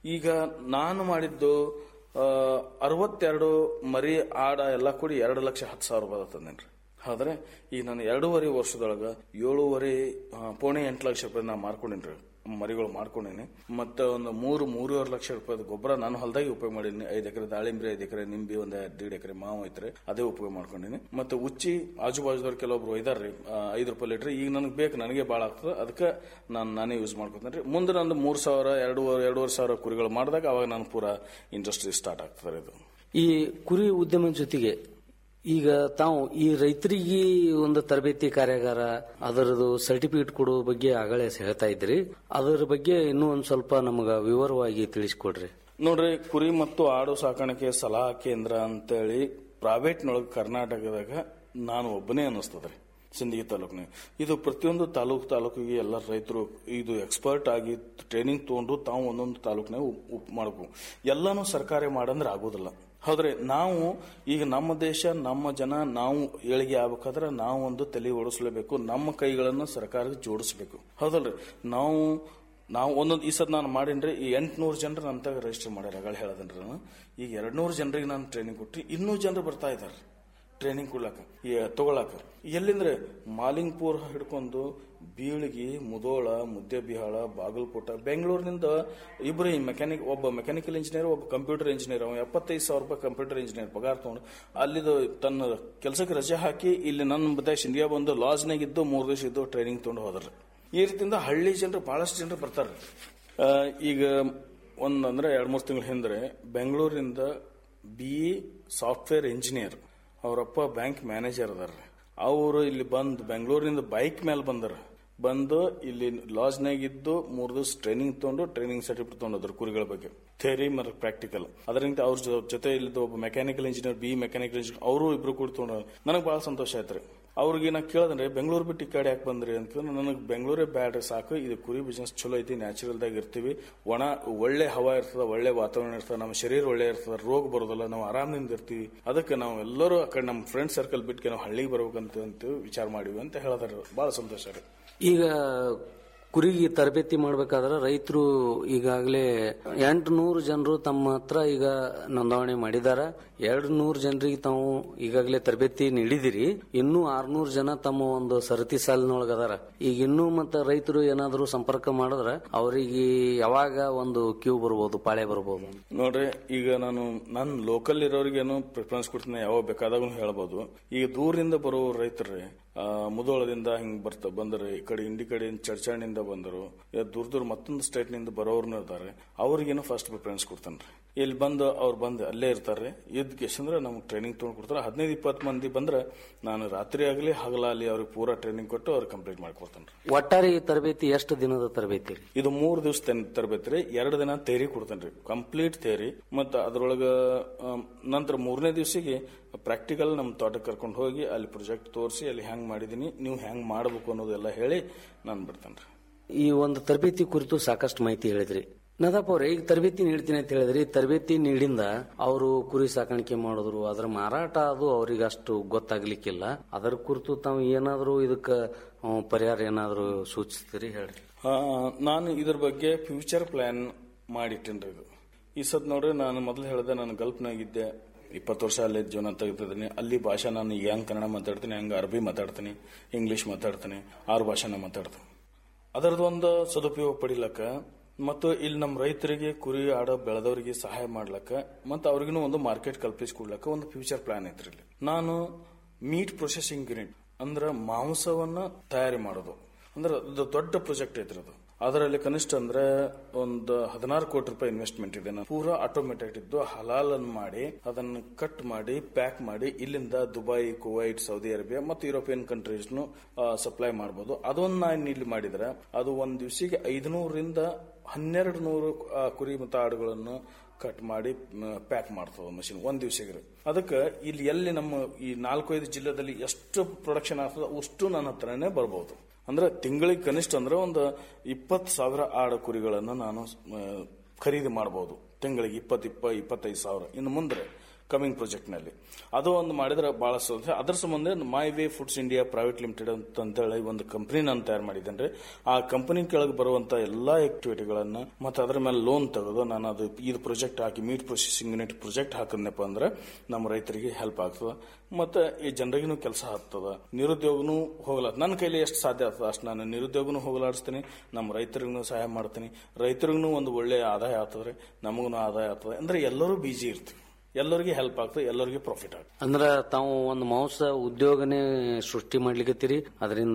ಈಗ ನಾನು ಮಾಡಿದ್ದು ಆ, ಅರವತ್ತೆರಡು ಮರಿ ಆಡ ಎಲ್ಲ ಕೂಡಿ ಎರಡು ಲಕ್ಷ ಹತ್ತು ಸಾವಿರ ರೂಪಾಯಿ ತಂದೇನ್ರಿ ಆದ್ರೆ ಈಗ ನಾನು ಎರಡೂವರೆ ವರ್ಷದೊಳಗ ಏಳೂವರೆ ಆ, ಪೌಣೆ ಎಂಟು ಲಕ್ಷ ರೂಪಾಯಿ ನಾ ಮಾರ್ಕೊಂಡೇನ್ರಿ ಮರಿಗಳು ಮಾಡ್ಕೊಂಡೇನಿ ಮತ್ತೆ ಒಂದು ಮೂರು ಮೂರುವರೆ ಲಕ್ಷ ರೂಪಾಯಿ ಗೊಬ್ಬರ ನಾನು ಹೊಲದಾಗಿ ಉಪಯೋಗ ಮಾಡೀನಿ ಐದು ಎಕರೆ ದಾಳಿಂಬ್ರಿ ಐದು ಎಕರೆ ನಿಂಬಿ ಒಂದ್ ದೀಡ್ ಎಕರೆ ಮಾವು ಐತ್ರಿ ಅದೇ ಉಪಯೋಗ ಮಾಡ್ಕೊಂಡೀನಿ ಮತ್ತೆ ಉಚ್ಚಿ ಆಜು ಬಾಜುದವ್ರು ಕೆಲವೊಬ್ರು ಒಯ್ದಾರ್ರಿ ಆ, ಐದು ರೂಪಾಯಿ ಲೀಟರ್ ಈಗ ನನಗೆ ಬೇಕು ನನಗೆ ಭಾಳ ಆಗ್ತದೆ ಅದಕ್ಕೆ ನಾನು ನಾನೇ ಯೂಸ್ ಮಾಡ್ಕೊತೇನೆ ರೀ ಮುಂದೆ ನಂದು ಮೂರು ಸಾವಿರ ಎರಡೂವರೆ ಎರಡೂವರೆ ಸಾವಿರ ಕುರಿಗಳು ಮಾಡಿದಾಗ ಅವಾಗ ನಾನು ಪೂರಾ ಇಂಡಸ್ಟ್ರಿ ಸ್ಟಾರ್ಟ್ ಆಗ್ತದೆ ಇದು ಈ ಕುರಿ ಉದ್ಯಮ ಜೊತೆಗೆ ಈಗ ತಾವು ಈ ರೈತರಿಗೆ ಒಂದು ತರಬೇತಿ ಕಾರ್ಯಾಗಾರ ಅದರದು ಸರ್ಟಿಫಿಕೇಟ್ ಕೊಡೋ ಬಗ್ಗೆ ಆಗಲೇ ಹೇಳ್ತಾ ಇದ್ರಿ ಅದರ ಬಗ್ಗೆ ಇನ್ನೂ ಒಂದ್ ಸ್ವಲ್ಪ ನಮಗ ವಿವರವಾಗಿ ತಿಳಿಸ್ಕೊಡ್ರಿ ನೋಡ್ರಿ ಕುರಿ ಮತ್ತು ಆಡು ಸಾಕಾಣಿಕೆ ಸಲಹಾ ಕೇಂದ್ರ ಅಂತೇಳಿ ಪ್ರೈವೇಟ್ನೊಳಗೆ ಕರ್ನಾಟಕದಾಗ ನಾನು ಒಬ್ಬನೇ ಅನ್ನಿಸ್ತದ್ರಿ ಸಿಂದಗಿ ತಾಲೂಕಿನಾಗ ಇದು ಪ್ರತಿಯೊಂದು ತಾಲೂಕು ತಾಲೂಕಿಗೆ ಎಲ್ಲ ರೈತರು ಇದು ಎಕ್ಸ್ಪರ್ಟ್ ಆಗಿ ಟ್ರೈನಿಂಗ್ ತಗೊಂಡು ತಾವು ಒಂದೊಂದು ತಾಲೂಕಿನಾಗ ಉಪ್ ಮಾಡಬೇಕು ಎಲ್ಲಾನು ಸರ್ಕಾರ ಮಾಡಂದ್ರೆ ಆಗೋದಿಲ್ಲ ಹೌದ್ರಿ ನಾವು ಈಗ ನಮ್ಮ ದೇಶ ನಮ್ಮ ಜನ ನಾವು ಏಳಿಗೆ ಆಗ್ಬೇಕಾದ್ರೆ ನಾವು ಒಂದು ತಲೆ ಓಡಿಸ್ಲೇಬೇಕು ನಮ್ಮ ಕೈಗಳನ್ನು ಸರ್ಕಾರಕ್ಕೆ ಜೋಡಿಸ್ಬೇಕು ಹೌದಲ್ರಿ ನಾವು ನಾವು ಒಂದೊಂದು ಈ ಸದ್ ನಾನು ಮಾಡೀನ್ರಿ ಈ ಎಂಟ್ನೂರು ಜನರು ನಂತಾಗ ರಿಜಿಸ್ಟರ್ ಮಾಡ್ಯಾರ ಅಗಳ ಹೇಳದನ್ರಿ ನಾನು ಈಗ ಎರಡ್ ನೂರು ಜನರಿಗೆ ನಾನು ಟ್ರೈನಿಂಗ್ ಕೊಟ್ಟು ಇನ್ನೂ ಜನರು ಬರ್ತಾ ಇದ್ದಾರೆ ಟ್ರೈನಿಂಗ್ ಕೊಡ್ಲಾಕ ಈ ತಗೊಳಕ ಎಲ್ಲಿಂದ್ರೆ ಮಾಲಿಂಗ್ಪುರ್ ಹಿಡ್ಕೊಂಡು ಬೀಳ್ಗಿ ಮುದೋಳ ಮುದ್ದೆಬಿಹಾಳ ಬಾಗಲಕೋಟ ಬೆಂಗಳೂರಿನಿಂದ ಇಬ್ಬರು ಮೆಕ್ಯಾನಿಕ್ ಒಬ್ಬ ಮೆಕ್ಯಾನಿಕಲ್ ಇಂಜಿನಿಯರ್ ಒಬ್ಬ ಕಂಪ್ಯೂಟರ್ ಇಂಜಿನಿಯರ್ ಅವ ಎಪ್ಪತ್ತೈದು ಸಾವಿರ ರೂಪಾಯಿ ಕಂಪ್ಯೂಟರ್ ಇಂಜಿನಿಯರ್ ಪಗಾರ ತಗೊಂಡು ಅಲ್ಲಿದು ತನ್ನ ಕೆಲಸಕ್ಕೆ ರಜೆ ಹಾಕಿ ಇಲ್ಲಿ ನನ್ನ ದೇಶ ಇಂಡಿಯಾ ಬಂದು ಲಾಜ್ನಾಗ ಇದ್ದು ಮೂರು ದಿವಸ ಇದ್ದು ಟ್ರೈನಿಂಗ್ ತಗೊಂಡು ಹೋದ್ರಿ ಈ ರೀತಿಯಿಂದ ಹಳ್ಳಿ ಜನರು ಬಹಳಷ್ಟು ಜನರು ಬರ್ತಾರೆ ಆ, ಈಗ ಒಂದ್ ಅಂದ್ರೆ ಎರಡ್ ಮೂರು ತಿಂಗಳ ಹಿಂದ್ರೆ ಬೆಂಗಳೂರಿಂದ ಬಿ ಸಾಫ್ಟ್ವೇರ್ ಇಂಜಿನಿಯರ್ ಅವರಪ್ಪ ಬ್ಯಾಂಕ್ ಮ್ಯಾನೇಜರ್ ಅದಾರ ಅವರು ಇಲ್ಲಿ ಬಂದು ಬೆಂಗಳೂರಿನಿಂದ ಬೈಕ್ ಮೇಲೆ ಬಂದಾರ ಬಂದು ಇಲ್ಲಿ ಲಾಜ್ನಾಗ ಇದ್ದು ಮೂರು ದಿವಸ ಟ್ರೈನಿಂಗ್ ತಗೊಂಡು ಟ್ರೈನಿಂಗ್ ಸರ್ಟಿಫಿಕೇಟ್ ತಗೊಂಡ್ರು ಕುರಿಗಳ ಬಗ್ಗೆ ಥೇರಿ ಮತ್ತು ಪ್ರಾಕ್ಟಿಕಲ್ ಅದರಿಂದ ಅವ್ರ ಜೊ- ಜೊತೆ ಇಲ್ಲಿದ್ದ ಒಬ್ಬ mechanical engineer B mechanical engineer ಅವರು ಇಬ್ರು ಕೂಡ ತಗೊಂಡ್ರು ನನಗೆ ಬಹಳ ಸಂತೋಷ ಆಯ್ತ್ರಿ ಅವ್ರಿಗೆ ನಾ ಕೇಳಿದ್ರೆ ಬೆಂಗಳೂರು ಬಿಟ್ಟು ಈ ಕಡೆ ಯಾಕೆ ಬಂದ್ರಿ ಅಂತ ಕೇಳಿದ್ರೆ ನನಗೆ ಬೆಂಗಳೂರೇ ಬ್ಯಾಡ್ರಿ ಸಾಕು ಇದು ಕುರಿ ಬಿಸ್ನೆಸ್ ಚಲೋ ಐತಿ ನ್ಯಾಚುರಲ್ ದಾಗ ಇರ್ತೀವಿ ಒಣ ಒಳ್ಳೆ ಹವಾ ಇರ್ತದ ಒಳ್ಳೆ ವಾತಾವರಣ ಇರ್ತದ ನಮ್ಮ ಶರೀರ ಒಳ್ಳೆ ಇರ್ತದ ರೋಗ ಬರೋದಿಲ್ಲ ನಾವು ಆರಾಮದಿಂದ ಇರ್ತೀವಿ ಅದಕ್ಕೆ ನಾವು ಎಲ್ಲರೂ ಆ ಕಡೆ ನಮ್ಮ ಫ್ರೆಂಡ್ ಸರ್ಕಲ್ ಬಿಟ್ಟು ನಾವು ಹಳ್ಳಿಗೆ ಬರ್ಬೇಕಂತ ಅಂತ ವಿಚಾರ ಮಾಡಿವಿ ಅಂತ ಹೇಳಿದಾರೆ ಬಹಳ ಸಂತೋಷ ರೀ ಈಗ ಕುರಿಗೆ ತರಬೇತಿ ಮಾಡ್ಬೇಕಾದ್ರೆ ರೈತರು ಈಗಾಗಲೇ ಎಂಟು ನೂರು ಜನರು ತಮ್ಮ ಹತ್ರ ಈಗ ನೋಂದಣಿ ಮಾಡಿದಾರ ಎರಡು ನೂರು ಜನರಿಗೆ ತಾವು ಈಗಾಗಲೇ ತರಬೇತಿ ನೀಡಿದಿರಿ ಇನ್ನೂ ಆರ್ನೂರು ಜನ ತಮ್ಮ ಒಂದು ಸರತಿ ಸಾಲಿನೊಳಗ ಅದಾರ ಈಗ ಇನ್ನೂ ಮತ್ತೆ ರೈತರು ಏನಾದರೂ ಸಂಪರ್ಕ ಮಾಡಿದ್ರ ಅವರಿಗೆ ಯಾವಾಗ ಒಂದು ಕ್ಯೂ ಬರ್ಬೋದು ಪಾಳೆ ಬರ್ಬೋದು ನೋಡ್ರಿ ಈಗ ನಾನು ನನ್ನ ಲೋಕಲ್ ಇರೋರಿಗೇನು ಪ್ರಿಫರೆನ್ಸ್ ಕೊಡ್ತೀನಿ ಯಾವಾಗ ಬೇಕಾದಾಗೂ ಹೇಳ್ಬೋದು ಈಗ ದೂರದಿಂದ ಬರೋ ರೈತರ್ರಿ ಆ, ಮುಧೋಳದಿಂದ ಹಿಂಗ್ ಬರ್ತ ಬಂದರು ಈ ಕಡೆ ಇಂಡಿ ಕಡೆ ಚರ್ಚಾಣಿಂದ ಬಂದರು ಈಗ ದೂರ ದೂರ ಮತ್ತೊಂದು ಸ್ಟೇಟ್ ನಿಂದ ಬರೋರ್ನು ಇರ್ತಾರೆ ಅವ್ರಿಗೇನು ಫಸ್ಟ್ ಪ್ರಿಫರೆನ್ಸ್ ಕೊಡ್ತಾನ್ರಿ ಇಲ್ಲಿ ಬಂದು ಅವ್ರು ಬಂದು ಅಲ್ಲೇ ಇರ್ತಾರೆ ಇದ್ ಅಂದ್ರೆ ನಮ್ಗೆ ಟ್ರೈನಿಂಗ್ ತೊಗೊಂಡು ಕೊಡ್ತಾರೆ ಹದಿನೈದು ಇಪ್ಪತ್ತು ಮಂದಿ ಬಂದ್ರೆ ನಾನು ರಾತ್ರಿ ಆಗಲಿ ಹಗಲಾಗಲಿ ಅವ್ರಿಗೆ ಪೂರಾ ಟ್ರೈನಿಂಗ್ ಕೊಟ್ಟು ಅವ್ರಿಗೆ ಕಂಪ್ಲೀಟ್ ಮಾಡ್ಕೊಡ್ತಾನೆ ಒಟ್ಟಾರೆ ಈ ತರಬೇತಿ ಎಷ್ಟು ದಿನದ ತರಬೇತಿ ರೀ ಇದು ಮೂರು ದಿವಸ ತರಬೇತಿ ರೀ ಎರಡು ದಿನ ತೇರಿ ಕೊಡ್ತೇನೆ ಕಂಪ್ಲೀಟ್ ತೇರಿ ಮತ್ತು ಅದ್ರೊಳಗ ಆಮ್, ನಂತರ ಮೂರನೇ ದಿವಸಿಗೆ ಪ್ರಾಕ್ಟಿಕಲ್ ನಮ್ಮ ತೋಟಕ್ಕೆ ಕರ್ಕೊಂಡು ಹೋಗಿ ಅಲ್ಲಿ ಪ್ರಾಜೆಕ್ಟ್ ತೋರಿಸಿ ಅಲ್ಲಿ ಹೆಂಗ್ ಮಾಡಿದೀನಿ ನೀವು ಹೆಂಗ್ ಮಾಡಬೇಕು ಅನ್ನೋದೆಲ್ಲ ಹೇಳಿ ನಾನು ಬಿಡ್ತೇನೆ ರೀ ಈ ಒಂದು ತರಬೇತಿ ಕುರಿತು ಸಾಕಷ್ಟು ಮಾಹಿತಿ ಹೇಳಿದ್ರಿ ನದಾಪ್ ಅವ್ರೆ ಈಗ ತರಬೇತಿ ನೀಡ್ತೀನಿ ಅಂತ ಹೇಳಿದ್ರಿ ತರಬೇತಿ ನೀಡಿಂದ ಅವರು ಕುರಿ ಸಾಕಾಣಿಕೆ ಮಾಡಿದ್ರು ಅದರ ಮಾರಾಟ ಅದು ಅವ್ರಿಗೆ ಅಷ್ಟು ಗೊತ್ತಾಗ್ಲಿಕ್ಕಿಲ್ಲ ಅದರ ಕುರಿತು ತಾವು ಏನಾದರೂ ಇದಕ್ಕ ಆ, ಪರಿಹಾರ ಏನಾದರೂ ಸೂಚಿಸ್ತೀರಿ ಹೇಳ್ರಿ ಆ, ನಾನು ಇದ್ರ ಬಗ್ಗೆ ಫ್ಯೂಚರ್ ಪ್ಲಾನ್ ಮಾಡಿಟ್ಟೇನ್ರಿ ಇದು ಈ ಸತ್ ನೋಡ್ರಿ ನಾನು ಮೊದಲು ಹೇಳಿದೆ ನಾನು ಗಲ್ಫ್ನಾಗಿದ್ದೆ ಇಪ್ಪತ್ತು ವರ್ಷ ಅಲ್ಲೇ ಜೀವನ ತೆಗೆದಿದ್ದೀನಿ ಅಲ್ಲಿ ಭಾಷೆ ನಾನು ಹೆಂಗ್ ಕನ್ನಡ ಮಾತಾಡ್ತೀನಿ ಹೆಂಗ್ ಅರಬಿ ಮಾತಾಡ್ತೀನಿ ಇಂಗ್ಲಿಷ್ ಮಾತಾಡ್ತೀನಿ ಆರು ಭಾಷೆನ ಮಾತಾಡ್ತೀನಿ ಅದರದ್ದು ಒಂದು ಸದುಪಯೋಗ ಪಡಿಲಕ್ಕ ಮತ್ತು ಇಲ್ಲಿ ನಮ್ಮ ರೈತರಿಗೆ ಕುರಿ ಆಡ ಬೆಳೆದವರಿಗೆ ಸಹಾಯ ಮಾಡ್ಲಕ್ಕ ಮತ್ತು ಅವ್ರಿಗೂ ಒಂದು ಮಾರ್ಕೆಟ್ ಕಲ್ಪಿಸಿಕೊಡ್ಲಕ್ಕ ಒಂದು ಫ್ಯೂಚರ್ ಪ್ಲಾನ್ ಐತ್ರಿ ಇಲ್ಲಿ ನಾನು ಮೀಟ್ ಪ್ರೊಸೆಸಿಂಗ್ ಯೂನಿಟ್ ಅಂದ್ರೆ ಮಾಂಸವನ್ನ ತಯಾರಿ ಮಾಡೋದು ಅಂದ್ರೆ ಅದು ದೊಡ್ಡ ಪ್ರಾಜೆಕ್ಟ್ ಐತ್ರಿ ಅದು ಅದರಲ್ಲಿ ಕನಿಷ್ಠ ಅಂದ್ರೆ ಒಂದು ಹದಿನಾರು ಕೋಟಿ ರೂಪಾಯಿ ಇನ್ವೆಸ್ಟ್ಮೆಂಟ್ ಇದೆ ನಾನು ಪೂರಾ ಆಟೋಮೆಟಿಕ್ ಇದ್ದು ಹಲಾಲ್ ಅನ್ನು ಮಾಡಿ ಅದನ್ನು ಕಟ್ ಮಾಡಿ ಪ್ಯಾಕ್ ಮಾಡಿ ಇಲ್ಲಿಂದ ದುಬೈ ಕುವೈಟ್ ಸೌದಿ ಅರೇಬಿಯಾ ಮತ್ತು ಯುರೋಪಿಯನ್ ಕಂಟ್ರೀಸ್ನು ಸಪ್ಲೈ ಮಾಡಬಹುದು ಅದನ್ನ ನಾನು ಇಲ್ಲಿ ಮಾಡಿದ್ರೆ ಅದು ಒಂದ್ ದಿವಸಿಗೆ ಐದುನೂರರಿಂದ ಹನ್ನೆರಡು ನೂರು ಆ, ಕುರಿ ಮತ್ತು ಆಡುಗಳನ್ನು ಕಟ್ ಮಾಡಿ ಪ್ಯಾಕ್ ಮಾಡ್ತದ ಮಷಿನ್ ಒಂದ್ ದಿವಸಕ್ಕೆ ಅದಕ್ಕೆ ಇಲ್ಲಿ ಎಲ್ಲಿ ನಮ್ಮ ಈ ನಾಲ್ಕೈದು ಜಿಲ್ಲೆದಲ್ಲಿ ಎಷ್ಟು ಪ್ರೊಡಕ್ಷನ್ ಆಗ್ತದ ಅಷ್ಟು ನನ್ನ ಹತ್ರನೇ ಬರ್ಬೋದು ಅಂದ್ರೆ ತಿಂಗಳಿಗೆ ಕನಿಷ್ಠ ಅಂದ್ರೆ ಒಂದು ಇಪ್ಪತ್ತು ಸಾವಿರ ಆಡ ಕುರಿಗಳನ್ನು ನಾನು ಆ, ಖರೀದಿ ಮಾಡಬಹುದು ತಿಂಗಳಿಗೆ ಇಪ್ಪತ್ತು ಇಪ್ಪ ಇಪ್ಪತ್ತೈದು ಸಾವಿರ ಇನ್ನು ಮುಂದೆ ಕಮಿಂಗ್ ಪ್ರಾಜೆಕ್ಟ್ ನಲ್ಲಿ ಅದು ಒಂದು ಮಾಡಿದ್ರೆ ಬಹಳ ಸಾಧ್ಯ ಅದ್ರ ಸಂಬಂಧ my way foods India private limited ಅಂತ ಅಂತೇಳಿ ಒಂದು ಕಂಪನಿ ನಾನು ತಯಾರು ಮಾಡಿದ್ದೇನೆ ಆ ಕಂಪನಿ ಕೆಳಗೆ ಬರುವಂತ ಎಲ್ಲಾ ಆಕ್ಟಿವಿಟಿಗಳನ್ನ ಮತ್ತೆ ಅದರ ಮೇಲೆ ಲೋನ್ ತೆಗೆದು ನಾನು ಅದು ಇದು ಪ್ರಾಜೆಕ್ಟ್ ಹಾಕಿ ಮೀಟ್ ಪ್ರೊಸೆಸಿಂಗ್ ಯೂನಿಟ್ ಪ್ರಾಜೆಕ್ಟ್ ಹಾಕಿದ್ನಪ್ಪ ಅಂದ್ರೆ ನಮ್ಮ ರೈತರಿಗೆ ಹೆಲ್ಪ್ ಆಗ್ತದ ಮತ್ತೆ ಈ ಜನರಿಗೂ ಕೆಲಸ ಆಗ್ತದ ನಿರುದ್ಯೋಗನೂ ಹೋಗಲ ನನ್ನ ಕೈಲಿ ಎಷ್ಟು ಸಾಧ್ಯ ಆಗ್ತದ ಅಷ್ಟು ನಾನು ನಿರುದ್ಯೋಗನೂ ಹೋಗಲಾಡಿಸ್ತೀನಿ ನಮ್ಮ ರೈತರಿಗೂ ಸಹಾಯ ಮಾಡ್ತೀನಿ ರೈತರಿಗೂ ಒಂದು ಒಳ್ಳೆ ಆದಾಯ ಆಗ್ತದ್ರೆ ನಮಗೂ ಆದಾಯ ಆಗ್ತದೆ ಅಂದ್ರೆ ಎಲ್ಲರೂ ಬಿಜಿ ಇರ್ತೀವಿ ಎಲ್ಲರಿಗೆ ಹೆಲ್ಪ್ ಆಗ್ತದೆ ಎಲ್ಲರಿಗೆ ಪ್ರಾಫಿಟ್ ಆಗ್ತದೆ ಅಂದ್ರ ತಾವು ಒಂದು ಮಾಂಸ ಉದ್ಯೋಗನೇ ಸೃಷ್ಟಿ ಮಾಡ್ಲಿಕತ್ತೀರಿ ಅದರಿಂದ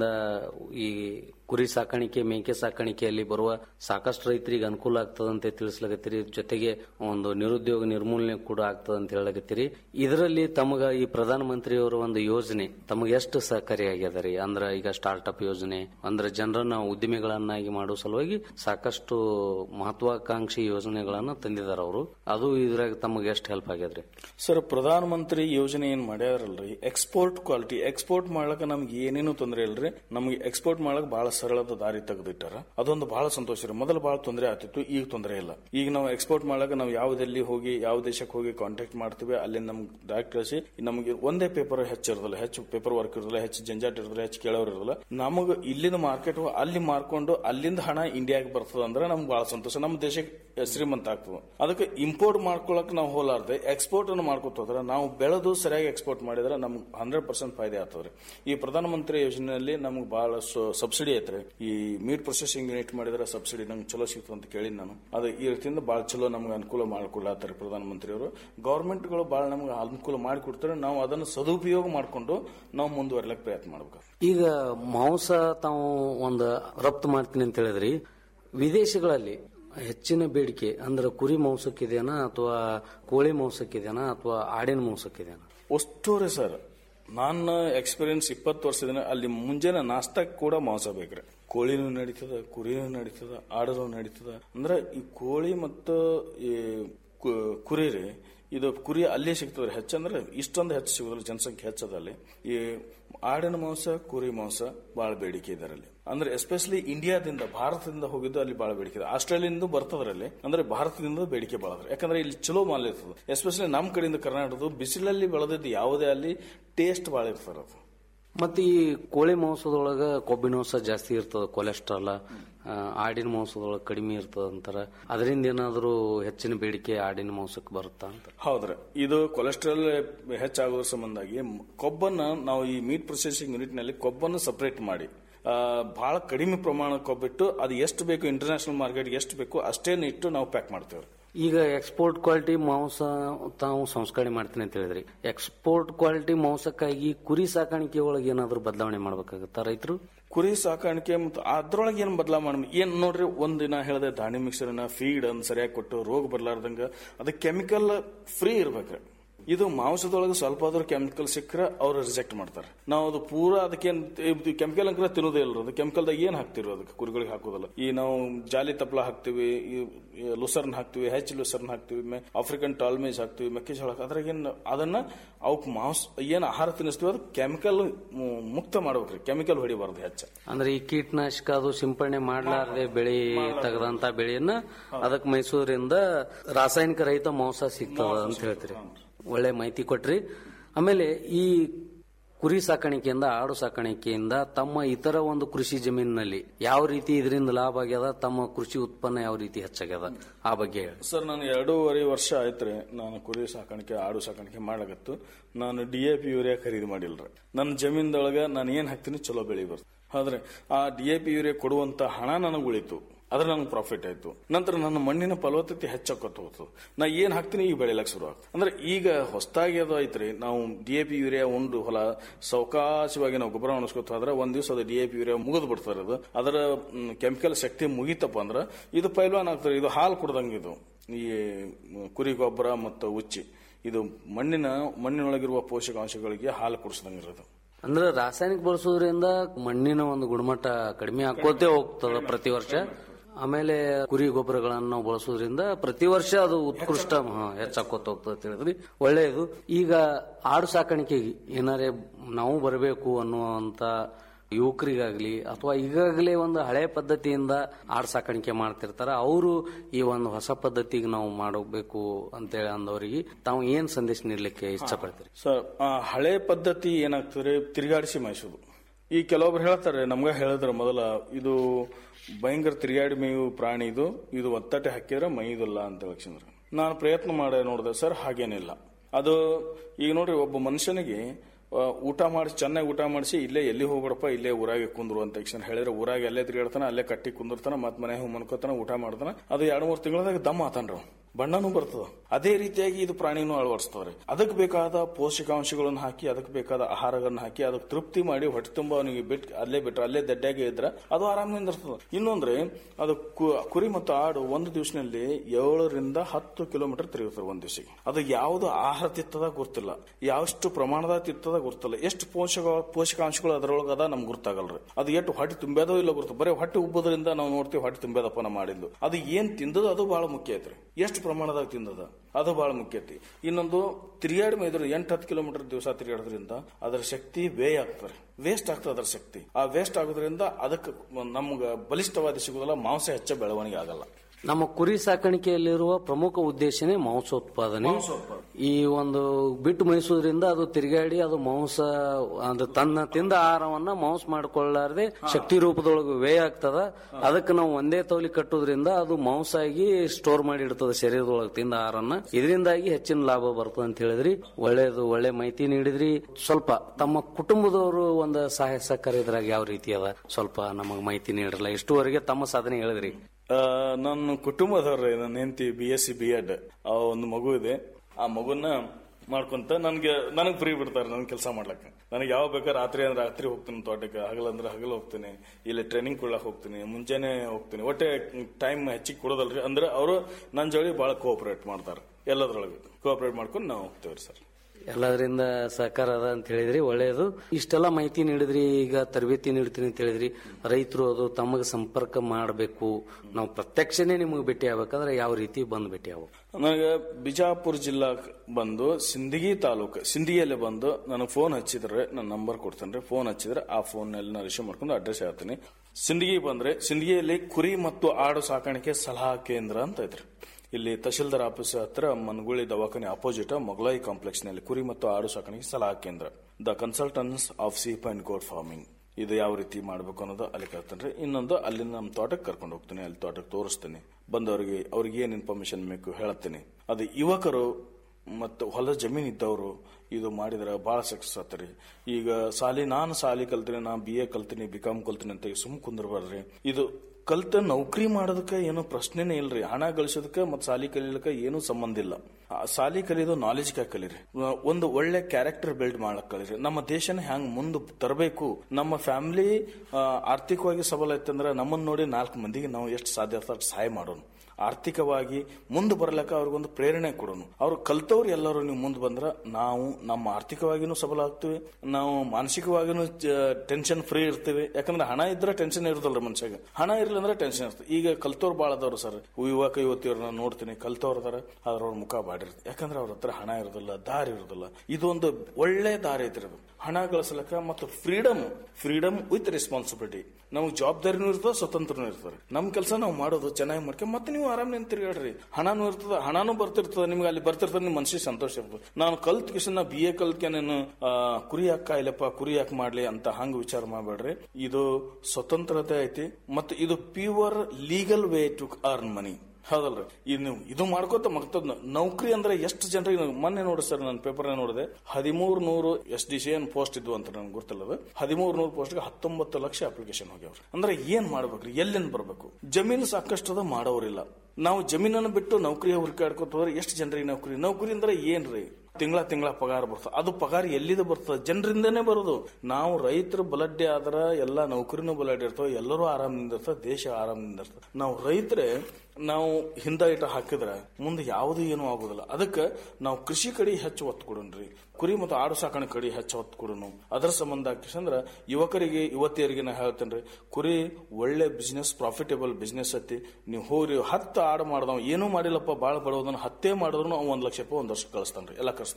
ಈ ಕುರಿ ಸಾಕಾಣಿಕೆ ಮೇಕೆ ಸಾಕಾಣಿಕೆಯಲ್ಲಿ ಬರುವ ಸಾಕಷ್ಟು ರೈತರಿಗೆ ಅನುಕೂಲ ಆಗ್ತದಂತೆ ತಿಳಿಸ್ಲಾಗತ್ತೀರಿ ಜೊತೆಗೆ ಒಂದು ನಿರುದ್ಯೋಗ ನಿರ್ಮೂಲನೆ ಕೂಡ ಆಗ್ತದಂತ ಹೇಳಕತ್ತೀರಿ ಇದರಲ್ಲಿ ತಮಗ ಈ ಪ್ರಧಾನ ಮಂತ್ರಿಯವರ ಒಂದು ಯೋಜನೆ ತಮಗೆ ಎಷ್ಟು ಸಹಕಾರಿಯಾಗ್ಯದ ರೀ ಅಂದ್ರ ಈಗ ಸ್ಟಾರ್ಟ್ಅಪ್ ಯೋಜನೆ ಅಂದ್ರೆ ಜನರನ್ನ ಉದ್ಯಮಿಗಳನ್ನಾಗಿ ಮಾಡುವ ಸಲುವಾಗಿ ಸಾಕಷ್ಟು ಮಹತ್ವಾಕಾಂಕ್ಷಿ ಯೋಜನೆಗಳನ್ನ ತಂದಿದ್ದಾರೆ ಅವರು ಅದು ಇದ್ರಾಗ ತಮಗೆ ಎಷ್ಟು ಹೆಲ್ಪ್ ಆಗ್ಯದ್ರಿ ಸರ್ ಪ್ರಧಾನ ಮಂತ್ರಿ ಯೋಜನೆ ಏನ್ ಮಾಡ್ಯಾರಲ್ರಿ ಎಕ್ಸ್ಪೋರ್ಟ್ ಕ್ವಾಲಿಟಿ ಎಕ್ಸ್ಪೋರ್ಟ್ ಮಾಡ್ಲಕ ನಮ್ಗೆ ಏನೇನು ತೊಂದರೆ ಇಲ್ರಿ ನಮ್ಗೆ ಎಕ್ಸ್ಪೋರ್ಟ್ ಮಾಡಕ್ ಬಹಳ ಸರಳದ ದಾರಿ ತೆಗೆದಿಟ್ಟಾರ ಅದೊಂದು ಬಹಳ ಸಂತೋಷ ರೀ ಮೊದಲು ಬಹಳ ತೊಂದರೆ ಆಗ್ತಿತ್ತು ಈಗ ತೊಂದರೆ ಇಲ್ಲ ಈಗ ನಾವು ಎಕ್ಸ್ಪೋರ್ಟ್ ಮಾಡಕ್ ನಾವು ಯಾವ್ದಲ್ಲಿ ಹೋಗಿ ಯಾವ ದೇಶಕ್ಕೆ ಹೋಗಿ ಕಾಂಟ್ಯಾಕ್ಟ್ ಮಾಡ್ತೀವಿ ಅಲ್ಲಿ ನಮ್ಗೆ ಡೈರೆಕ್ಟ್ ಕಳಿಸಿ ನಮಗೆ ಒಂದೇ ಪೇಪರ್ ಹೆಚ್ಚಿರೋದಿಲ್ಲ ಹೆಚ್ಚು ಪೇಪರ್ ವರ್ಕ್ ಇರೋದಿಲ್ಲ ಹೆಚ್ಚು ಜಂಜಾಟ್ ಇರೋದಿಲ್ಲ ಹೆಚ್ಚು ಕೇಳೋರ್ ಇರೋದಿಲ್ಲ ನಮಗೆ ಇಲ್ಲಿಂದ ಮಾರ್ಕೆಟ್ ಅಲ್ಲಿ ಮಾರ್ಕೊಂಡು ಅಲ್ಲಿಂದ ಹಣ ಇಂಡಿಯಾಗೆ ಬರ್ತದ ಅಂದ್ರೆ ನಮ್ಗೆ ಬಹಳ ಸಂತೋಷ ನಮ್ಮ ದೇಶಕ್ಕೆ ಶ್ರೀಮಂತ ಆಗ್ತದೆ ಅದಕ್ಕೆ ಇಂಪೋರ್ಟ್ ಮಾಡ್ಕೊಳಕ್ ನಾವು ಹೋಲಾರ್ದೆ ಎಕ್ಸ್ಪೋರ್ಟ್ ಅನ್ನು ಮಾಡ್ಕೊತ ಹೋದ್ರೆ ನಾವು ಬೆಳೆದು ಸರಿಯಾಗಿ ಎಕ್ಸ್ಪೋರ್ಟ್ ಮಾಡಿದ್ರೆ ನಮ್ಗೆ ಹಂಡ್ರೆಡ್ ಪರ್ಸೆಂಟ್ ಫಾಯ್ದೆ ಆಗ್ತದ್ರಿ ಈ ಪ್ರಧಾನಮಂತ್ರಿ ಯೋಜನೆಯಲ್ಲಿ ನಮ್ಗೆ ಬಹಳ ಸಬ್ಸಿಡಿ ಐತ್ರಿ ಈ ಮೀಟ್ ಪ್ರೊಸೆಸಿಂಗ್ ಯೂನಿಟ್ ಮಾಡಿದ್ರೆ ಸಬ್ಸಿಡಿ ನಂಗೆ ಚಲೋ ಸಿಗ್ತದೆ ಅಂತ ಕೇಳಿ ನಾನು ಅದು ಈ ರೀತಿಯಿಂದ ಬಹಳ ಚಲೋ ನಮ್ಗೆ ಅನುಕೂಲ ಮಾಡಿಕೊಡ್ಲಾತಾರೆ ಪ್ರಧಾನಮಂತ್ರಿಯವರು ಗವರ್ಮೆಂಟ್ಗಳು ಬಹಳ ನಮ್ಗೆ ಅನುಕೂಲ ಮಾಡಿಕೊಡ್ತಾರೆ ನಾವು ಅದನ್ನು ಸದುಪಯೋಗ ಮಾಡಿಕೊಂಡು ನಾವು ಮುಂದುವರ್ಲಕ್ಕೆ ಪ್ರಯತ್ನ ಮಾಡ್ಬೇಕು ಈಗ ಮಾಂಸ ತಾವು ಒಂದು ರಫ್ತು ಮಾಡ್ತೀನಿ ಅಂತ ಹೇಳಿದ್ರಿ ವಿದೇಶಗಳಲ್ಲಿ ಹೆಚ್ಚಿನ ಬೇಡಿಕೆ ಅಂದ್ರೆ ಕುರಿ ಮಾಂಸಕ್ಕಿದೆನಾ ಅಥವಾ ಕೋಳಿ ಮಾಂಸಕ್ಕಿದೆನಾ ಅಥವಾ ಆಡಿನ ಮಾಂಸಕ್ಕಿದೆನಾ ಅಷ್ಟೋರೆ ಸರ್ ನನ್ನ ಎಕ್ಸ್ಪೀರಿಯನ್ಸ್ ಇಪ್ಪತ್ತು ವರ್ಷದಿಂದ ಅಲ್ಲಿ ಮುಂಜಾನೆ ನಾಷ್ಟಕ್ಕೆ ಕೂಡ ಮಾಂಸ ಬೇಕ್ರಿ ಕೋಳಿನೂ ನಡೀತದ ಕುರಿನೂ ನಡೀತದ ಆಡನೂ ನಡೀತದ ಅಂದ್ರೆ ಈ ಕೋಳಿ ಮತ್ತು ಈ ಕು- ಕುರಿ ರೀ ಇದು ಕುರಿ ಅಲ್ಲೇ ಸಿಗ್ತದ್ರಿ ಹೆಚ್ಚಂದ್ರೆ ಇಷ್ಟೊಂದು ಹೆಚ್ಚು ಸಿಗೋದಿಲ್ಲ ಜನಸಂಖ್ಯೆ ಹೆಚ್ಚದ ಅಲ್ಲಿ ಈ ಆಡಿನ ಮಾಂಸ ಕುರಿ ಮಾಂಸ ಬಹಳ ಬೇಡಿಕೆ ಇದೆ ಅಲ್ಲಿ ಅಂದ್ರೆ ಎಸ್ಪೆಷಲಿ ಇಂಡಿಯಾದಿಂದ ಭಾರತದಿಂದ ಹೋಗಿದ್ದು ಅಲ್ಲಿ ಬಹಳ ಬೇಡಿಕೆ ಇದೆ ಆಸ್ಟ್ರೇಲಿಯಾದಿಂದ ಬರ್ತದ್ರಲ್ಲಿ ಅಂದ್ರೆ ಭಾರತದಿಂದ ಬೇಡಿಕೆ ಬಹಳ ಅದ್ರಿ. ಯಾಕಂದ್ರೆ ಇಲ್ಲಿ ಚಲೋ ಮಾಲ್ ಇರ್ತದೆ ಎಸ್ಪೆಷಲಿ ನಮ್ಮ ಕಡೆಯಿಂದ ಕರ್ನಾಟಕದ ಬಿಸಿಲಲ್ಲಿ ಬೆಳೆದಿದ್ದು ಯಾವುದೇ ಅಲ್ಲಿ ಟೇಸ್ಟ್ ಬಹಳ ಇರ್ತದೆ ಅದು ಮತ್ತೆ ಈ ಕೋಳಿ ಮಾಂಸದೊಳಗ ಕೊಬ್ಬಿನ ಅಂಶ ಜಾಸ್ತಿ ಇರ್ತದ ಕೊಲೆಸ್ಟ್ರಾಲ್ ಆ, ಆಡಿನ ಮಾಂಸದೊಳಗ ಕಡಿಮೆ ಇರ್ತದ ಅಂತಾರ ಅದರಿಂದ ಏನಾದರೂ ಹೆಚ್ಚಿನ ಬೇಡಿಕೆ ಆಡಿನ ಮಾಂಸಕ್ಕೆ ಬರುತ್ತಾ ಅಂತ ಹೌದ್ರಿ ಇದು ಕೊಲೆಸ್ಟ್ರಾಲ್ ಹೆಚ್ಚಾಗೋದ್ರ ಸಂಬಂಧಾಗಿ ಮ್- ಕೊಬ್ಬನ್ನ ನಾವು ಈ ಮೀಟ್ ಪ್ರೊಸೆಸಿಂಗ್ ಯೂನಿಟ್ ನಲ್ಲಿ ಕೊಬ್ಬನ್ನು ಸಪರೇಟ್ ಮಾಡಿ ಆ, ಬಹಳ ಕಡಿಮೆ ಪ್ರಮಾಣ ಕೊಬ್ಬಿಟ್ಟು ಅದು ಎಷ್ಟು ಬೇಕು ಇಂಟರ್ನ್ಯಾಷನಲ್ ಮಾರ್ಕೆಟ್ ಎಷ್ಟು ಬೇಕು ಅಷ್ಟೇನು ಇಟ್ಟು ನಾವು ಪ್ಯಾಕ್ ಮಾಡ್ತೇವೆ ಈಗ ಎಕ್ಸ್ಪೋರ್ಟ್ ಕ್ವಾಲಿಟಿ ಮಾಂಸ ತಾವು ಸಂಸ್ಕರಣೆ ಮಾಡ್ತೀನಿ ಅಂತ ಹೇಳಿದ್ರಿ ಎಕ್ಸ್ಪೋರ್ಟ್ ಕ್ವಾಲಿಟಿ ಮಾಂಸಕ್ಕಾಗಿ ಕುರಿ ಸಾಕಾಣಿಕೆ ಒಳಗೆ ಏನಾದರೂ ಬದಲಾವಣೆ ಮಾಡ್ಬೇಕಾಗತ್ತಾ ರೈತರು ಕುರಿ ಸಾಕಾಣಿಕೆ ಮತ್ತು ಅದ್ರೊಳಗೆ ಏನು ಬದಲಾವಣೆ ಮಾಡಿ ಏನ್ ನೋಡ್ರಿ ಒಂದ್ ದಿನ ಹೇಳಿದೆ ದಾಣಿ ಮಿಕ್ಸರ್ನ ಫೀಡ್ ಅನ್ನು ಸರಿಯಾಗಿ ಕೊಟ್ಟು ರೋಗ ಬರ್ಲಾರ್ದಂಗ ಅದು ಕೆಮಿಕಲ್ ಫ್ರೀ ಇರ್ಬೇಕ್ರಿ ಇದು ಮಾಂಸದೊಳಗೆ ಸ್ವಲ್ಪ ಆದ್ರೂ ಕೆಮಿಕಲ್ ಸಿಕ್ಕರೆ ಅವ್ರು ರಿಜೆಕ್ಟ್ ಮಾಡ್ತಾರೆ ನಾವು ಅದು ಪೂರಾ ಅದಕ್ಕೆ ಕೆಮಿಕಲ್ ಅಂಕರ ತಿನ್ನೋದೇ ಇಲ್ಲ ಅದು ಕೆಮಿಕಲ್ದಾಗ ಏನ್ ಹಾಕ್ತಿರೋ ಅದಕ್ಕೆ ಕುರಿಗಳಿಗೆ ಹಾಕೋದಲ್ಲ ಈ ನಾವು ಜಾಲಿ ತಪ್ಪಲ ಹಾಕ್ತಿವಿ ಈ ಈ ಲುಸರ್ನ್ ಹಾಕ್ತಿವಿ ಹೆಚ್ ಲುಸರ್ನ್ ಹಾಕ್ತಿವಿ ಮೆ- ಆಫ್ರಿಕನ್ ಟಾಲ್ಮೇಜ್ ಹಾಕ್ತಿವಿ ಮೆಕ್ಕೆಜೋಳ ಹಾಕ್- ಅದ್ರಾಗ ಏನ್ ಅದನ್ನ ಅವಕ್ ಮಾಂಸ ಏನ್ ಆಹಾರ ತಿನ್ನಿಸ್ತೀವಿ ಅದು ಕೆಮಿಕಲ್ ಮುಕ್ತ ಮಾಡ್ಬೇಕ್ರಿ ಕೆಮಿಕಲ್ ಹೊಡಿಬಾರ್ದು ಹೆಚ್ಚ ಅಂದ್ರೆ ಈ ಕೀಟನಾಶಕ ಅದು ಸಿಂಪಡಣೆ ಮಾಡ್ಲಾರ್ದೆ ಬೆಳೆ ತೆಗೆದಂತ ಬೆಳೆಯನ್ನ ಅದಕ್ಕೆ ಮೈಸೂರಿಂದ ರಾಸಾಯನಿಕ ರಹಿತ ಮಾಂಸ ಸಿಗ್ತದ ಅಂತ ಹೇಳ್ತೀರಿ ಒಳ್ಳೆ ಮಾಹಿತಿ ಕೊಟ್ರಿ ಆಮೇಲೆ ಈ ಕುರಿ ಸಾಕಾಣಿಕೆಯಿಂದ ಆಡು ಸಾಕಾಣಿಕೆಯಿಂದ ತಮ್ಮ ಇತರ ಒಂದು ಕೃಷಿ ಜಮೀನಿನಲ್ಲಿ ಯಾವ ರೀತಿ ಇದರಿಂದ ಲಾಭ ಆಗ್ಯದ ತಮ್ಮ ಕೃಷಿ ಉತ್ಪನ್ನ ಯಾವ ರೀತಿ ಹೆಚ್ಚಾಗ್ಯದ ಆ ಬಗ್ಗೆ ಹೇಳಿ ಸರ್ ನಾನು ಎರಡೂವರೆ ವರ್ಷ ಆಯ್ತ್ರಿ ನಾನು ಕುರಿ ಸಾಕಾಣಿಕೆ ಆಡು ಸಾಕಾಣಿಕೆ ಮಾಡ್ಲಾಗತ್ತು ನಾನು ಡಿ ಎ ಪಿ ಯೂರಿಯಾ ಖರೀದಿ ಮಾಡಿಲ್ರಿ ನನ್ನ ಜಮೀನ್ದೊಳಗ ನಾನು ಏನ್ ಹಾಕ್ತೀನಿ ಚಲೋ ಬೆಳಿ ಬರ್ತದೆ ಆದ್ರೆ ಆ ಡಿ ಎ ಪಿ ಯೂರಿಯಾ ಕೊಡುವಂತ ಹಣ ನನಗೆ ಉಳಿತು ಅದ್ರ ನಂಗೆ ಪ್ರಾಫಿಟ್ ಆಯ್ತು ನಂತರ ನನ್ನ ಮಣ್ಣಿನ ಫಲವತ್ತತೆ ಹೆಚ್ಚಾಕೋತ ಹೋಗ್ತು ನಾ ಏನ್ ಹಾಕ್ತೀನಿ ಈಗ ಬೆಳಿಲಕ್ ಶುರು ಆಗ್ತದೆ ಅಂದ್ರೆ ಈಗ ಹೊಸದಾಗಿ ಅದು ಐತ್ರಿ ನಾವು ಡಿ ಎ ಪಿ ಯೂರಿಯಾ ಉಂಡು ಹೊಲ ಸಾವಕಾಶವಾಗಿ ನಾವು ಗೊಬ್ಬರ ಉಣಿಸ್ಕೊತ ಹೋದ್ರೆ ಒಂದ್ ದಿವಸ ಅದು ಡಿ ಎ ಪಿ ಯೂರಿಯಾ ಮುಗಿದು ಬಿಡ್ತಾರೆ ಅದು ಅದರ ಕೆಮಿಕಲ್ ಶಕ್ತಿ ಮುಗಿತಪ್ಪ ಅಂದ್ರೆ ಇದು ಪೈಲ್ವಾನ್ ಆಗ್ತದೆ ಇದು ಹಾಲು ಕುಡ್ದಂಗೆ ಇದು ಈ ಮ್, ಕುರಿ ಗೊಬ್ಬರ ಮತ್ತು ಉಚ್ಚಿ ಇದು ಮಣ್ಣಿನ ಮಣ್ಣಿನೊಳಗಿರುವ ಪೋಷಕಾಂಶಗಳಿಗೆ ಹಾಲು ಕುಡಿಸ್ದಂಗೆ ಇರೋದು ಅಂದ್ರೆ ರಾಸಾಯನಿಕ ಬಳಸೋದ್ರಿಂದ ಮಣ್ಣಿನ ಒಂದು ಗುಣಮಟ್ಟ ಕಡಿಮೆ ಆಕೋತೇ ಹೋಗ್ತದ ಪ್ರತಿ ವರ್ಷ ಆಮೇಲೆ ಕುರಿ ಗೊಬ್ಬರಗಳನ್ನು ನಾವು ಬಳಸೋದ್ರಿಂದ ಪ್ರತಿ ವರ್ಷ ಅದು ಉತ್ಕೃಷ್ಟ ಹಾ, ಹೆಚ್ಚಾಕೋತ ಹೋಗ್ತದೆ ಅಂತ ಹೇಳಿದ್ರಿ ಒಳ್ಳೆಯದು ಈಗ ಆಡು ಸಾಕಾಣಿಕೆಗೆ ಏನಾರೇ ನಾವು ಬರಬೇಕು ಅನ್ನುವಂತ ಯುವಕರಿಗಾಗ್ಲಿ ಅಥವಾ ಈಗಾಗಲೇ ಒಂದು ಹಳೆ ಪದ್ಧತಿಯಿಂದ ಆಡ್ ಸಾಕಾಣಿಕೆ ಮಾಡ್ತಿರ್ತಾರ ಅವರು ಈ ಒಂದು ಹೊಸ ಪದ್ಧತಿಗೆ ನಾವು ಮಾಡಬೇಕು ಅಂತೇಳಿ ಅಂದವರಿಗೆ ತಾವು ಏನ್ ಸಂದೇಶ ನೀಡಲಿಕ್ಕೆ ಇಷ್ಟಪಡ್ತೀರಿ ಸರ್ ಆ ಹಳೆ ಪದ್ಧತಿ ಏನಾಗ್ತದೆ ತಿರುಗಾಡಿಸಿ ಮೇಯಿಸೋದು ಈ ಕೆಲವೊಬ್ರು ಹೇಳ್ತಾರೆ ನಮ್ಗ ಹೇಳಿದ್ರ ಮೊದಲ ಇದು ಭಯಂಕರ ತಿರುಗಾಡಿ ಮೇಯು ಪ್ರಾಣಿ ಇದು ಇದು ಒತ್ತಟೆ ಹಾಕಿದ್ರೆ ಮೈಯುದಿಲ್ಲ ಅಂತ ಹೇಳ್ಕೊಂಡ್ರು ನಾನು ಪ್ರಯತ್ನ ಮಾಡಿ ನೋಡಿದೆ ಸರ್ ಹಾಗೇನಿಲ್ಲ ಅದು ಈಗ ನೋಡ್ರಿ ಒಬ್ಬ ಮನುಷ್ಯನಿಗೆ ಆ, ಊಟ ಮಾಡಿಸಿ ಚೆನ್ನಾಗಿ ಊಟ ಮಾಡಿಸಿ ಇಲ್ಲೇ ಎಲ್ಲಿ ಹೋಗ್ಬಿಡಪ್ಪ ಇಲ್ಲೇ ಊರಾಗೆ ಕುಂದ್ರು ಅಂತ ತಕ್ಷಣ ಹೇಳಿದ್ರೆ ಊರಾಗ ಅಲ್ಲೇ ತಿರುಗಾಡ್ತಾನ ಅಲ್ಲೇ ಕಟ್ಟಿ ಕುಂದಿರ್ತಾನ ಮತ್ ಮನೆ ಹೋಗಿ ಮನ್ಕೋತಾನ ಊಟ ಮಾಡ್ತಾನ ಅದು ಎರಡು ಮೂರು ತಿಂಗಳದಾಗ ದಮ್ ಆತನ್ರಿ ಅವ. ಬಣ್ಣನೂ ಬರ್ತದ ಅದೇ ರೀತಿಯಾಗಿ ಇದು ಪ್ರಾಣಿನೂ ಅಳವಡಿಸ್ತಾರೆ ಅದಕ್ಕೆ ಬೇಕಾದ ಪೋಷಕಾಂಶಗಳನ್ನು ಹಾಕಿ ಅದಕ್ಕೆ ಬೇಕಾದ ಆಹಾರಗಳನ್ನ ಹಾಕಿ ಅದಕ್ಕೆ ತೃಪ್ತಿ ಮಾಡಿ ಹೊಟ್ಟೆ ತುಂಬ ಅವನಿಗೆ ಬಿಟ್ಟು ಅಲ್ಲೇ ಬಿಟ್ರೆ ಅಲ್ಲೇ ದಡ್ಡಾಗೆ ಇದ್ರೆ ಅದು ಆರಾಮದಿಂದ ಇರ್ತದೆ ಇನ್ನೊಂದ್ರೆ ಅದು ಕು- ಕುರಿ ಮತ್ತು ಆಡು ಒಂದು ದಿವಸದಲ್ಲಿ ಏಳರಿಂದ ಹತ್ತು ಕಿಲೋಮೀಟರ್ ತಿರುಗುತ್ತಾರೆ ಒಂದ್ ದಿವಸಕ್ಕೆ ಅದು ಯಾವ್ದು ಆಹಾರ ತಿತ್ತದ ಗೊತ್ತಿಲ್ಲ ಯಾವಷ್ಟು ಪ್ರಮಾಣದ ತಿತ್ತದ ಗೊತ್ತಿಲ್ಲ ಎಷ್ಟು ಪೋಷಕ ಪೋಷಕಾಂಶಗಳು ಅದರೊಳಗೆ ಅದ ನಮ್ಗೆ ಗೊತ್ತಾಗಲ್ರಿ ಅದು ಎಷ್ಟು ಹೊಟ್ಟೆ ತುಂಬೇದೋ ಇಲ್ಲ ಗೊತ್ತು ಬರೀ ಹೊಟ್ಟೆ ಉಬ್ಬದ್ರಿಂದ ನಾವು ನೋಡ್ತೀವಿ ಹೊಟ್ಟೆ ತುಂಬೇದಪ್ಪ ನಾ ಮಾಡಿದ್ಲು ಅದು ಏನ್ ತಿಂದದ ಅದು ಬಹಳ ಮುಖ್ಯ ಐತ್ರಿ ಎಷ್ಟು ಪ್ರಮಾಣದಾಗ ತಿಂದದ ಅದು ಬಹಳ ಮುಖ್ಯ ಐತಿ ಇನ್ನೊಂದು ತಿರುಗಾಡಿ ಮೇಯ್ದ್ರು ಎಂಟು ಹತ್ತು ಕಿಲೋಮೀಟರ್ ದಿವಸ ತಿರುಗಾಡೋದ್ರಿಂದ ಅದರ ಶಕ್ತಿ ವ್ಯಯ ಆಗ್ತಾರೆ ವೇಸ್ಟ್ ಆಗ್ತದೆ ಅದರ ಶಕ್ತಿ ಆ ವೇಸ್ಟ್ ಆಗೋದ್ರಿಂದ ಅದಕ್ಕೆ ನಮ್ಗೆ ಬಲಿಷ್ಠವಾದ ಸಿಗೋದಿಲ್ಲ ಮಾಂಸ ಹೆಚ್ಚ ಬೆಳವಣಿಗೆ ಆಗಲ್ಲ ನಮ್ಮ ಕುರಿ ಸಾಕಾಣಿಕೆಯಲ್ಲಿರುವ ಪ್ರಮುಖ ಉದ್ದೇಶನೇ ಮಾಂಸೋತ್ಪಾದನೆ ಈ ಒಂದು ಬಿಟ್ಟು ಮೈಸೂರಿಂದ ಅದು ತಿರುಗಾಡಿ ಅದು ಮಾಂಸ ಅದು ತನ್ನ ತಿಂದ ಆಹಾರವನ್ನ ಮಾಂಸ ಮಾಡ್ಕೊಳ್ಳಾರ್ದೆ ಶಕ್ತಿ ರೂಪದೊಳಗೆ ವ್ಯಯ ಆಗ್ತದ ಅದಕ್ಕೆ ನಾವು ಒಂದೇ ತೌಲಿ ಕಟ್ಟೋದ್ರಿಂದ ಅದು ಮಾಂಸ ಆಗಿ ಸ್ಟೋರ್ ಮಾಡಿ ಇಡ್ತದೆ ಶರೀರದೊಳಗೆ ತಿಂದ ಆಹಾರನ ಇದರಿಂದಾಗಿ ಹೆಚ್ಚಿನ ಲಾಭ ಬರ್ತದೆ ಅಂತ ಹೇಳಿದ್ರಿ ಒಳ್ಳೇದು ಒಳ್ಳೆ ಮಾಹಿತಿ ನೀಡಿದ್ರಿ ಸ್ವಲ್ಪ ತಮ್ಮ ಕುಟುಂಬದವರು ಒಂದು ಸಹಾಯ ಸಹಕಾರ ಇದ್ರಾಗ ಯಾವ ರೀತಿ ಅದ ಸ್ವಲ್ಪ ನಮಗ್ ಮಾಹಿತಿ ನೀಡಿರಲ್ಲ ಇಷ್ಟುವರೆಗೆ ತಮ್ಮ ಸಾಧನೆ ಹೇಳಿದ್ರಿ ಆ, ನನ್ನ ಕುಟುಂಬದವ್ರೆ ನನ್ನ ಹೆಂಡತಿ B S C B Ed ಒಂದು ಮಗು ಇದೆ ಆ ಮಗುನ ಮಾಡ್ಕೊಂತ ನನ್ಗೆ ನನಗ್ ಫ್ರೀ ಬಿಡ್ತಾರೆ ನನ್ ಕೆಲಸ ಮಾಡ್ಲಕ್ಕ ನನಗೆ ಯಾವ ಬೇಕಾದ್ರೆ ರಾತ್ರಿ ಅಂದ್ರೆ ರಾತ್ರಿ ಹೋಗ್ತೀನಿ ತೋಟಕ್ಕೆ ಹಗಲ್ ಅಂದ್ರೆ ಹಗಲ್ ಹೋಗ್ತೀನಿ ಇಲ್ಲಿ ಟ್ರೈನಿಂಗ್ ಕೊಡ್ಲಕ್ ಹೋಗ್ತೀನಿ ಮುಂಜಾನೆ ಹೋಗ್ತೀನಿ ಒಟ್ಟೆ ಟೈಮ್ ಹೆಚ್ಚಿಗೆ ಕೊಡೋದಲ್ರಿ ಅಂದ್ರೆ ಅವರು ನನ್ನ ಜೋಡಿ ಬಹಳ ಕೋಆಪರೇಟ್ ಮಾಡ್ತಾರೆ ಎಲ್ಲದ್ರೊಳಗೆ ಕೋಆಪರೇಟ್ ಮಾಡ್ಕೊಂಡು ನಾವು ಹೋಗ್ತೇವ್ರಿ ಸರ್ ಎಲ್ಲದರಿಂದ ಸಹಕಾರ ಅದ ಅಂತ ಹೇಳಿದ್ರಿ ಒಳ್ಳೆಯದು ಇಷ್ಟೆಲ್ಲ ಮಾಹಿತಿ ನೀಡಿದ್ರಿ ಈಗ ತರಬೇತಿ ನೀಡ್ತೀನಿ ಅಂತ ಹೇಳಿದ್ರಿ ರೈತರು ಅದು ತಮಗೆ ಸಂಪರ್ಕ ಮಾಡಬೇಕು ನಾವು ಪ್ರತ್ಯಕ್ಷನೇ ನಿಮಗೆ ಭೇಟಿ ಆಗ್ಬೇಕಾದ್ರೆ ಯಾವ ರೀತಿ ಬಂದು ಭೇಟಿ ಆಗ್ಬೇಕು ನನಗೆ ಬಿಜಾಪುರ ಜಿಲ್ಲಾ ಬಂದು ಸಿಂದಗಿ ತಾಲೂಕು ಸಿಂದಗಿಯಲ್ಲಿ ಬಂದು ನನಗೆ ಫೋನ್ ಹಚ್ಚಿದ್ರೆ ನನ್ನ ನಂಬರ್ ಕೊಡ್ತೇನೆ ಫೋನ್ ಹಚ್ಚಿದ್ರೆ ಆ ಫೋನ್ ನಲ್ಲಿ ನಾನು ರಿಸೀವ್ ಮಾಡ್ಕೊಂಡು ಅಡ್ರೆಸ್ ಹೇಳ್ತೀನಿ ಸಿಂದಗಿ ಬಂದ್ರೆ ಸಿಂದಗಿಯಲ್ಲಿ ಕುರಿ ಮತ್ತು ಆಡು ಸಾಕಾಣಿಕೆ ಸಲಹಾ ಕೇಂದ್ರ ಅಂತ ಐತ್ರಿ ಇಲ್ಲಿ ತಹಶೀಲ್ದಾರ್ ಆಫೀಸ್ ಹತ್ರ ಮನಗುಳಿ ದವಾಖಾನೆ ಅಪೋಸಿಟ್ ಮೊಗಲಾಯಿ ಕಾಂಪ್ಲೆಕ್ಸ್ ನಲ್ಲಿ ಕುರಿ ಮತ್ತು ಆಡು ಸಾಕಾಣಿಕೆ ಸಲಹಾ ಕೇಂದ್ರ the consultants of sheep and goat farming ಇದು ಯಾವ ರೀತಿ ಮಾಡಬೇಕು ಅನ್ನೋದು ಅಲ್ಲಿ ಕಲ್ತೇನೆ ಇನ್ನೊಂದು ಅಲ್ಲಿಂದ ನಮ್ಮ ತೋಟಕ್ಕೆ ಕರ್ಕೊಂಡು ಹೋಗ್ತೀನಿ ಅಲ್ಲಿ ತೋಟಕ್ಕೆ ತೋರಿಸ್ತೀನಿ ಬಂದವರಿಗೆ ಅವ್ರಿಗೆ ಏನ್ ಇನ್ಫಾರ್ಮೇಶನ್ ಬೇಕು ಹೇಳ್ತೀನಿ ಅದು ಯುವಕರು ಮತ್ತು ಹೊಲ ಜಮೀನ್ ಇದ್ದವರು ಇದು ಮಾಡಿದ್ರೆ ಬಹಳ ಸಕ್ಸಸ್ ಆತರಿ ಈಗ ಸಾಲಿ ನಾನು ಸಾಲಿ ಕಲ್ತೀನಿ ನಾ ಬಿ ಎ ಕಲ್ತೀನಿ ಬಿ ಕಾಮ್ ಕಲ್ತೀನಿ ಅಂತ ಸುಮ್ ಕುಂದ್ರಬಾರ್ರಿ ಇದು ಕಲ್ತ ನೌಕರಿ ಮಾಡೋದಕ್ಕೆ ಏನು ಪ್ರಶ್ನೆನೇ ಇಲ್ರಿ ಹಣ ಗಳಿಸೋದಕ್ಕೆ ಮತ್ತು ಸಾಲಿ ಕಲೀಲಿಕ್ಕೆ ಏನೂ ಸಂಬಂಧ ಇಲ್ಲ ಆ ಸಾಲಿ ಕಲಿಯೋದು ನಾಲೆಜ್ ಕಲೀರಿ ಆ, ಒಂದು ಒಳ್ಳೆ ಕ್ಯಾರೆಕ್ಟರ್ ಬಿಲ್ಡ್ ಮಾಡಕ್ ಕಲೀರಿ ನಮ್ಮ ದೇಶನ ಹ್ಯಾಂಗ್ ಮುಂದೆ ತರಬೇಕು ನಮ್ಮ ಫ್ಯಾಮಿಲಿ ಆರ್ಥಿಕವಾಗಿ ಸಬಲ ಐತಂದ್ರೆ ನಮ್ಮನ್ನ ನೋಡಿ ನಾಲ್ಕು ಮಂದಿಗೆ ನಾವು ಎಷ್ಟು ಸಾಧ್ಯ ಆಗ್ತದೆ ಅಷ್ಟ್ ಸಹಾಯ ಮಾಡೋಣ ಆರ್ಥಿಕವಾಗಿ ಮುಂದೆ ಬರ್ಲಕ್ಕ ಅವ್ರಿಗೊಂದು ಪ್ರೇರಣೆ ಕೊಡೋಣ ಅವ್ರು ಕಲ್ತವ್ರು ಎಲ್ಲರೂ ನೀವು ಮುಂದೆ ಬಂದ್ರ ನಾವು ನಮ್ಮ ಆರ್ಥಿಕವಾಗಿನೂ ಸಬಲ ಆಗ್ತೀವಿ ನಾವು ಮಾನಸಿಕವಾಗಿನೂ ಟೆನ್ಷನ್ ಫ್ರೀ ಇರ್ತೀವಿ ಯಾಕಂದ್ರೆ ಹಣ ಇದ್ರೆ ಟೆನ್ಷನ್ ಇರೋದಲ್ರಿ ಮನುಷ್ಯಗೆ ಹಣ ಇರ್ಲಿಲ್ಲ ಅಂದ್ರೆ ಟೆನ್ಷನ್ ಇರ್ತದೆ ಈಗ ಕಲ್ತವ್ರು ಭಾಳ ಅದಾವ್ರು ಸರ್ ಯುವಕ ಯುವತಿಯವ್ರನ್ನ ನೋಡ್ತೀನಿ ಕಲ್ತವ್ರು ಅದಾರ ಆದ್ರೆ ಅವ್ರ ಮುಖ ಬಾಡಿರ್ತದೆ ಯಾಕಂದ್ರೆ ಅವ್ರ ಹತ್ರ ಹಣ ಇರೋದಿಲ್ಲ ದಾರಿ ಇರೋದಿಲ್ಲ ಇದೊಂದು ಒಳ್ಳೆ ದಾರಿ ಐತ್ರಿ ಅದು ಹಣ ಗಳಿಸಲಕ್ಕ ಮತ್ತು ಫ್ರೀಡಮ್ ಫ್ರೀಡಮ್ ವಿತ್ ರೆಸ್ಪಾನ್ಸಿಬಿಲಿಟಿ ನಾವು ಜವಾಬ್ದಾರಿನೂ ಇರ್ತದೆ ಸ್ವತಂತ್ರನೂ ಇರ್ತದೆ ನಮ್ಮ ಕೆಲಸ ನಾವು ಮಾಡೋದು ಚೆನ್ನಾಗಿ ಮಾಡ್ಕೊಂಡು ಮತ್ತೆ ನೀವು ಆರಾಮ್ ತಿರುಗಾಡ್ರಿ ಹಣನೂ ಇರ್ತದ ಹಣನೂ ಬರ್ತಿರ್ತದೆ ನಿಮ್ಗೆ ಅಲ್ಲಿ ಬರ್ತಿರ್ತದೆ ನಿಮ್ಮ ಮನಸ್ಸಿಗೆ ಸಂತೋಷ ಇರ್ತದೆ ನಾನು ಕಲ್ತ್ ಕಿಶನ್ ಬಿ ಎ ಕಲ್ತ್ಕೆ ನಾನು ಆ, ಕುರಿ ಹಾಕ ಇಲ್ಲಪ್ಪ ಕುರಿ ಯಾಕೆ ಮಾಡ್ಲಿ ಅಂತ ಹಂಗ ವಿಚಾರ ಮಾಡಬೇಡ್ರಿ ಇದು ಸ್ವತಂತ್ರತೆ ಐತಿ ಮತ್ತು ಇದು pure legal way to earn money ಹೌದಲ್ರಿ ಇದು ನೀವು ಇದು ಮಾಡ್ಕೋತ ಮಗ್ತದ ನೌಕರಿ ಅಂದ್ರೆ ಎಷ್ಟು ಜನರಿಗೆ ಮೊನ್ನೆ ನೋಡಿ ಸರ್ ನಾನು ಪೇಪರ್ ನೋಡಿದೆ ಹದಿಮೂರು ನೂರು ಎಸ್ ಡಿ ಸಿ ಏನ್ ಪೋಸ್ಟ್ ಇದ್ವು ಅಂತ ನನ್ಗೆ ಗೊತ್ತಿಲ್ಲದ ಹದಿಮೂರು ನೂರು ಪೋಸ್ಟ್ಗೆ ಹತ್ತೊಂಬತ್ತು ಲಕ್ಷ ಅಪ್ಲಿಕೇಶನ್ ಹೋಗ್ಯಾವ್ರಿ ಅಂದ್ರೆ ಏನ್ ಮಾಡ್ಬೇಕ್ರಿ ಎಲ್ಲಿಂದ ಬರ್ಬೇಕು ಜಮೀನು ಸಾಕಷ್ಟು ಅದ ಮಾಡೋರಿಲ್ಲ ನಾವು ಜಮೀನನ್ನು ಬಿಟ್ಟು ನೌಕರಿ ಹುಡುಕಾಡ್ಕೊತ ಹೋದ್ರೆ ಎಷ್ಟು ಜನರಿಗೆ ನೌಕರಿ ನೌಕರಿ ಅಂದ್ರೆ ಏನ್ರಿ ತಿಂಗಳ ತಿಂಗಳ ಪಗಾರ ಬರ್ತದೆ ಅದು ಪಗಾರ ಎಲ್ಲಿದ ಬರ್ತದೆ ಜನರಿಂದನೇ ಬರೋದು ನಾವು ರೈತರು ಬಲಡ್ಡೆ ಆದ್ರ ಎಲ್ಲ ನೌಕರಿನೂ ಬಲಡ್ಡೆ ಇರ್ತವೆ ಎಲ್ಲರೂ ಆರಾಮದಿಂದ ಇರ್ತದೆ ದೇಶ ಆರಾಮದಿಂದ ಇರ್ತದೆ ನಾವು ರೈತರೇ ನಾವು ಹಿಂದ ಇಟ ಹಾಕಿದ್ರೆ ಮುಂದೆ ಯಾವುದು ಏನೂ ಆಗೋದಿಲ್ಲ ಅದಕ್ಕೆ ನಾವು ಕೃಷಿ ಕಡೆ ಹೆಚ್ಚು ಒತ್ತು ಕೊಡೋಣ್ರಿ ಕುರಿ ಮತ್ತು ಆಡು ಸಾಕಣೆ ಕಡೆ ಹೆಚ್ಚು ಒತ್ತು ಕೊಡೋಣ ಅದರ ಸಂಬಂಧ ಅಂದ್ರೆ ಯುವಕರಿಗೆ ಯುವತಿಯರಿಗೆ ನಾ ಹೇಳ್ತೇನ್ರಿ ಕುರಿ ಒಳ್ಳೆ ಬಿಸ್ನೆಸ್ ಪ್ರಾಫಿಟೇಬಲ್ ಬಿಸ್ನೆಸ್ ಐತಿ ನೀವು ಹೋಗ್ರಿ ಹತ್ತು ಆಡು ಮಾಡ್ದವ್ ಏನೂ ಮಾಡಿಲ್ಲಪ್ಪ ಬಾಳ ಬಡೋದನ್ನ ಹತ್ತೇ ಮಾಡಿದ್ರು ಅವ್ನು ಒಂದ್ ಲಕ್ಷ ರೂಪಾಯಿ ಒಂದ್ ವರ್ಷ ಕಳಿಸ್ತಾನ್ರಿ ಎಲ್ಲ ಖರ್ಚು ತಗೋದು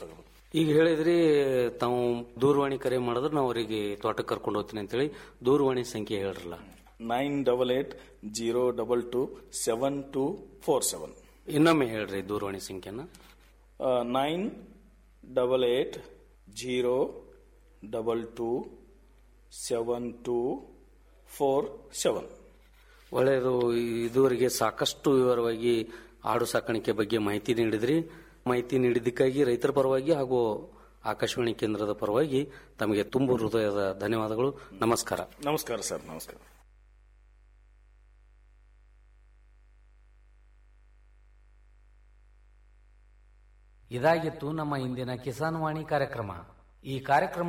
ಈಗ ಹೇಳಿದ್ರಿ ತಾವು ದೂರವಾಣಿ ಕರೆ ಮಾಡಿದ್ರೆ ನಾವು ಅವರಿಗೆ ತೋಟಕ್ಕೆ ಕರ್ಕೊಂಡು ಹೋಗ್ತೀನಿ ಅಂತೇಳಿ ದೂರವಾಣಿ ಸಂಖ್ಯೆ ಹೇಳ್ರಲ್ಲ nine double eight zero double two seven two four seven ಇನ್ನೊಮ್ಮೆ ಹೇಳ್ರಿ ದೂರವಾಣಿ ಸಂಖ್ಯೆನ nine double eight zero double two seven two four seven ಒಳ್ಳೆಯದು ಇದುವರೆಗೆ ಸಾಕಷ್ಟು ವಿವರವಾಗಿ ಆಡು ಸಾಕಾಣಿಕೆ ಬಗ್ಗೆ ಮಾಹಿತಿ ನೀಡಿದ್ರಿ ಮಾಹಿತಿ ನೀಡಿದ್ದಕ್ಕಾಗಿ ರೈತರ ಪರವಾಗಿ ಹಾಗೂ ಆಕಾಶವಾಣಿ ಕೇಂದ್ರದ ಪರವಾಗಿ ತಮಗೆ ತುಂಬ ಹೃದಯದ ಧನ್ಯವಾದಗಳು ನಮಸ್ಕಾರ ನಮಸ್ಕಾರ ಸರ್ ನಮಸ್ಕಾರ ಇದಾಗಿತ್ತು ನಮ್ಮ ಇಂದಿನ ಕಿಸಾನ್ ವಾಣಿ ಕಾರ್ಯಕ್ರಮ ಈ ಕಾರ್ಯಕ್ರಮ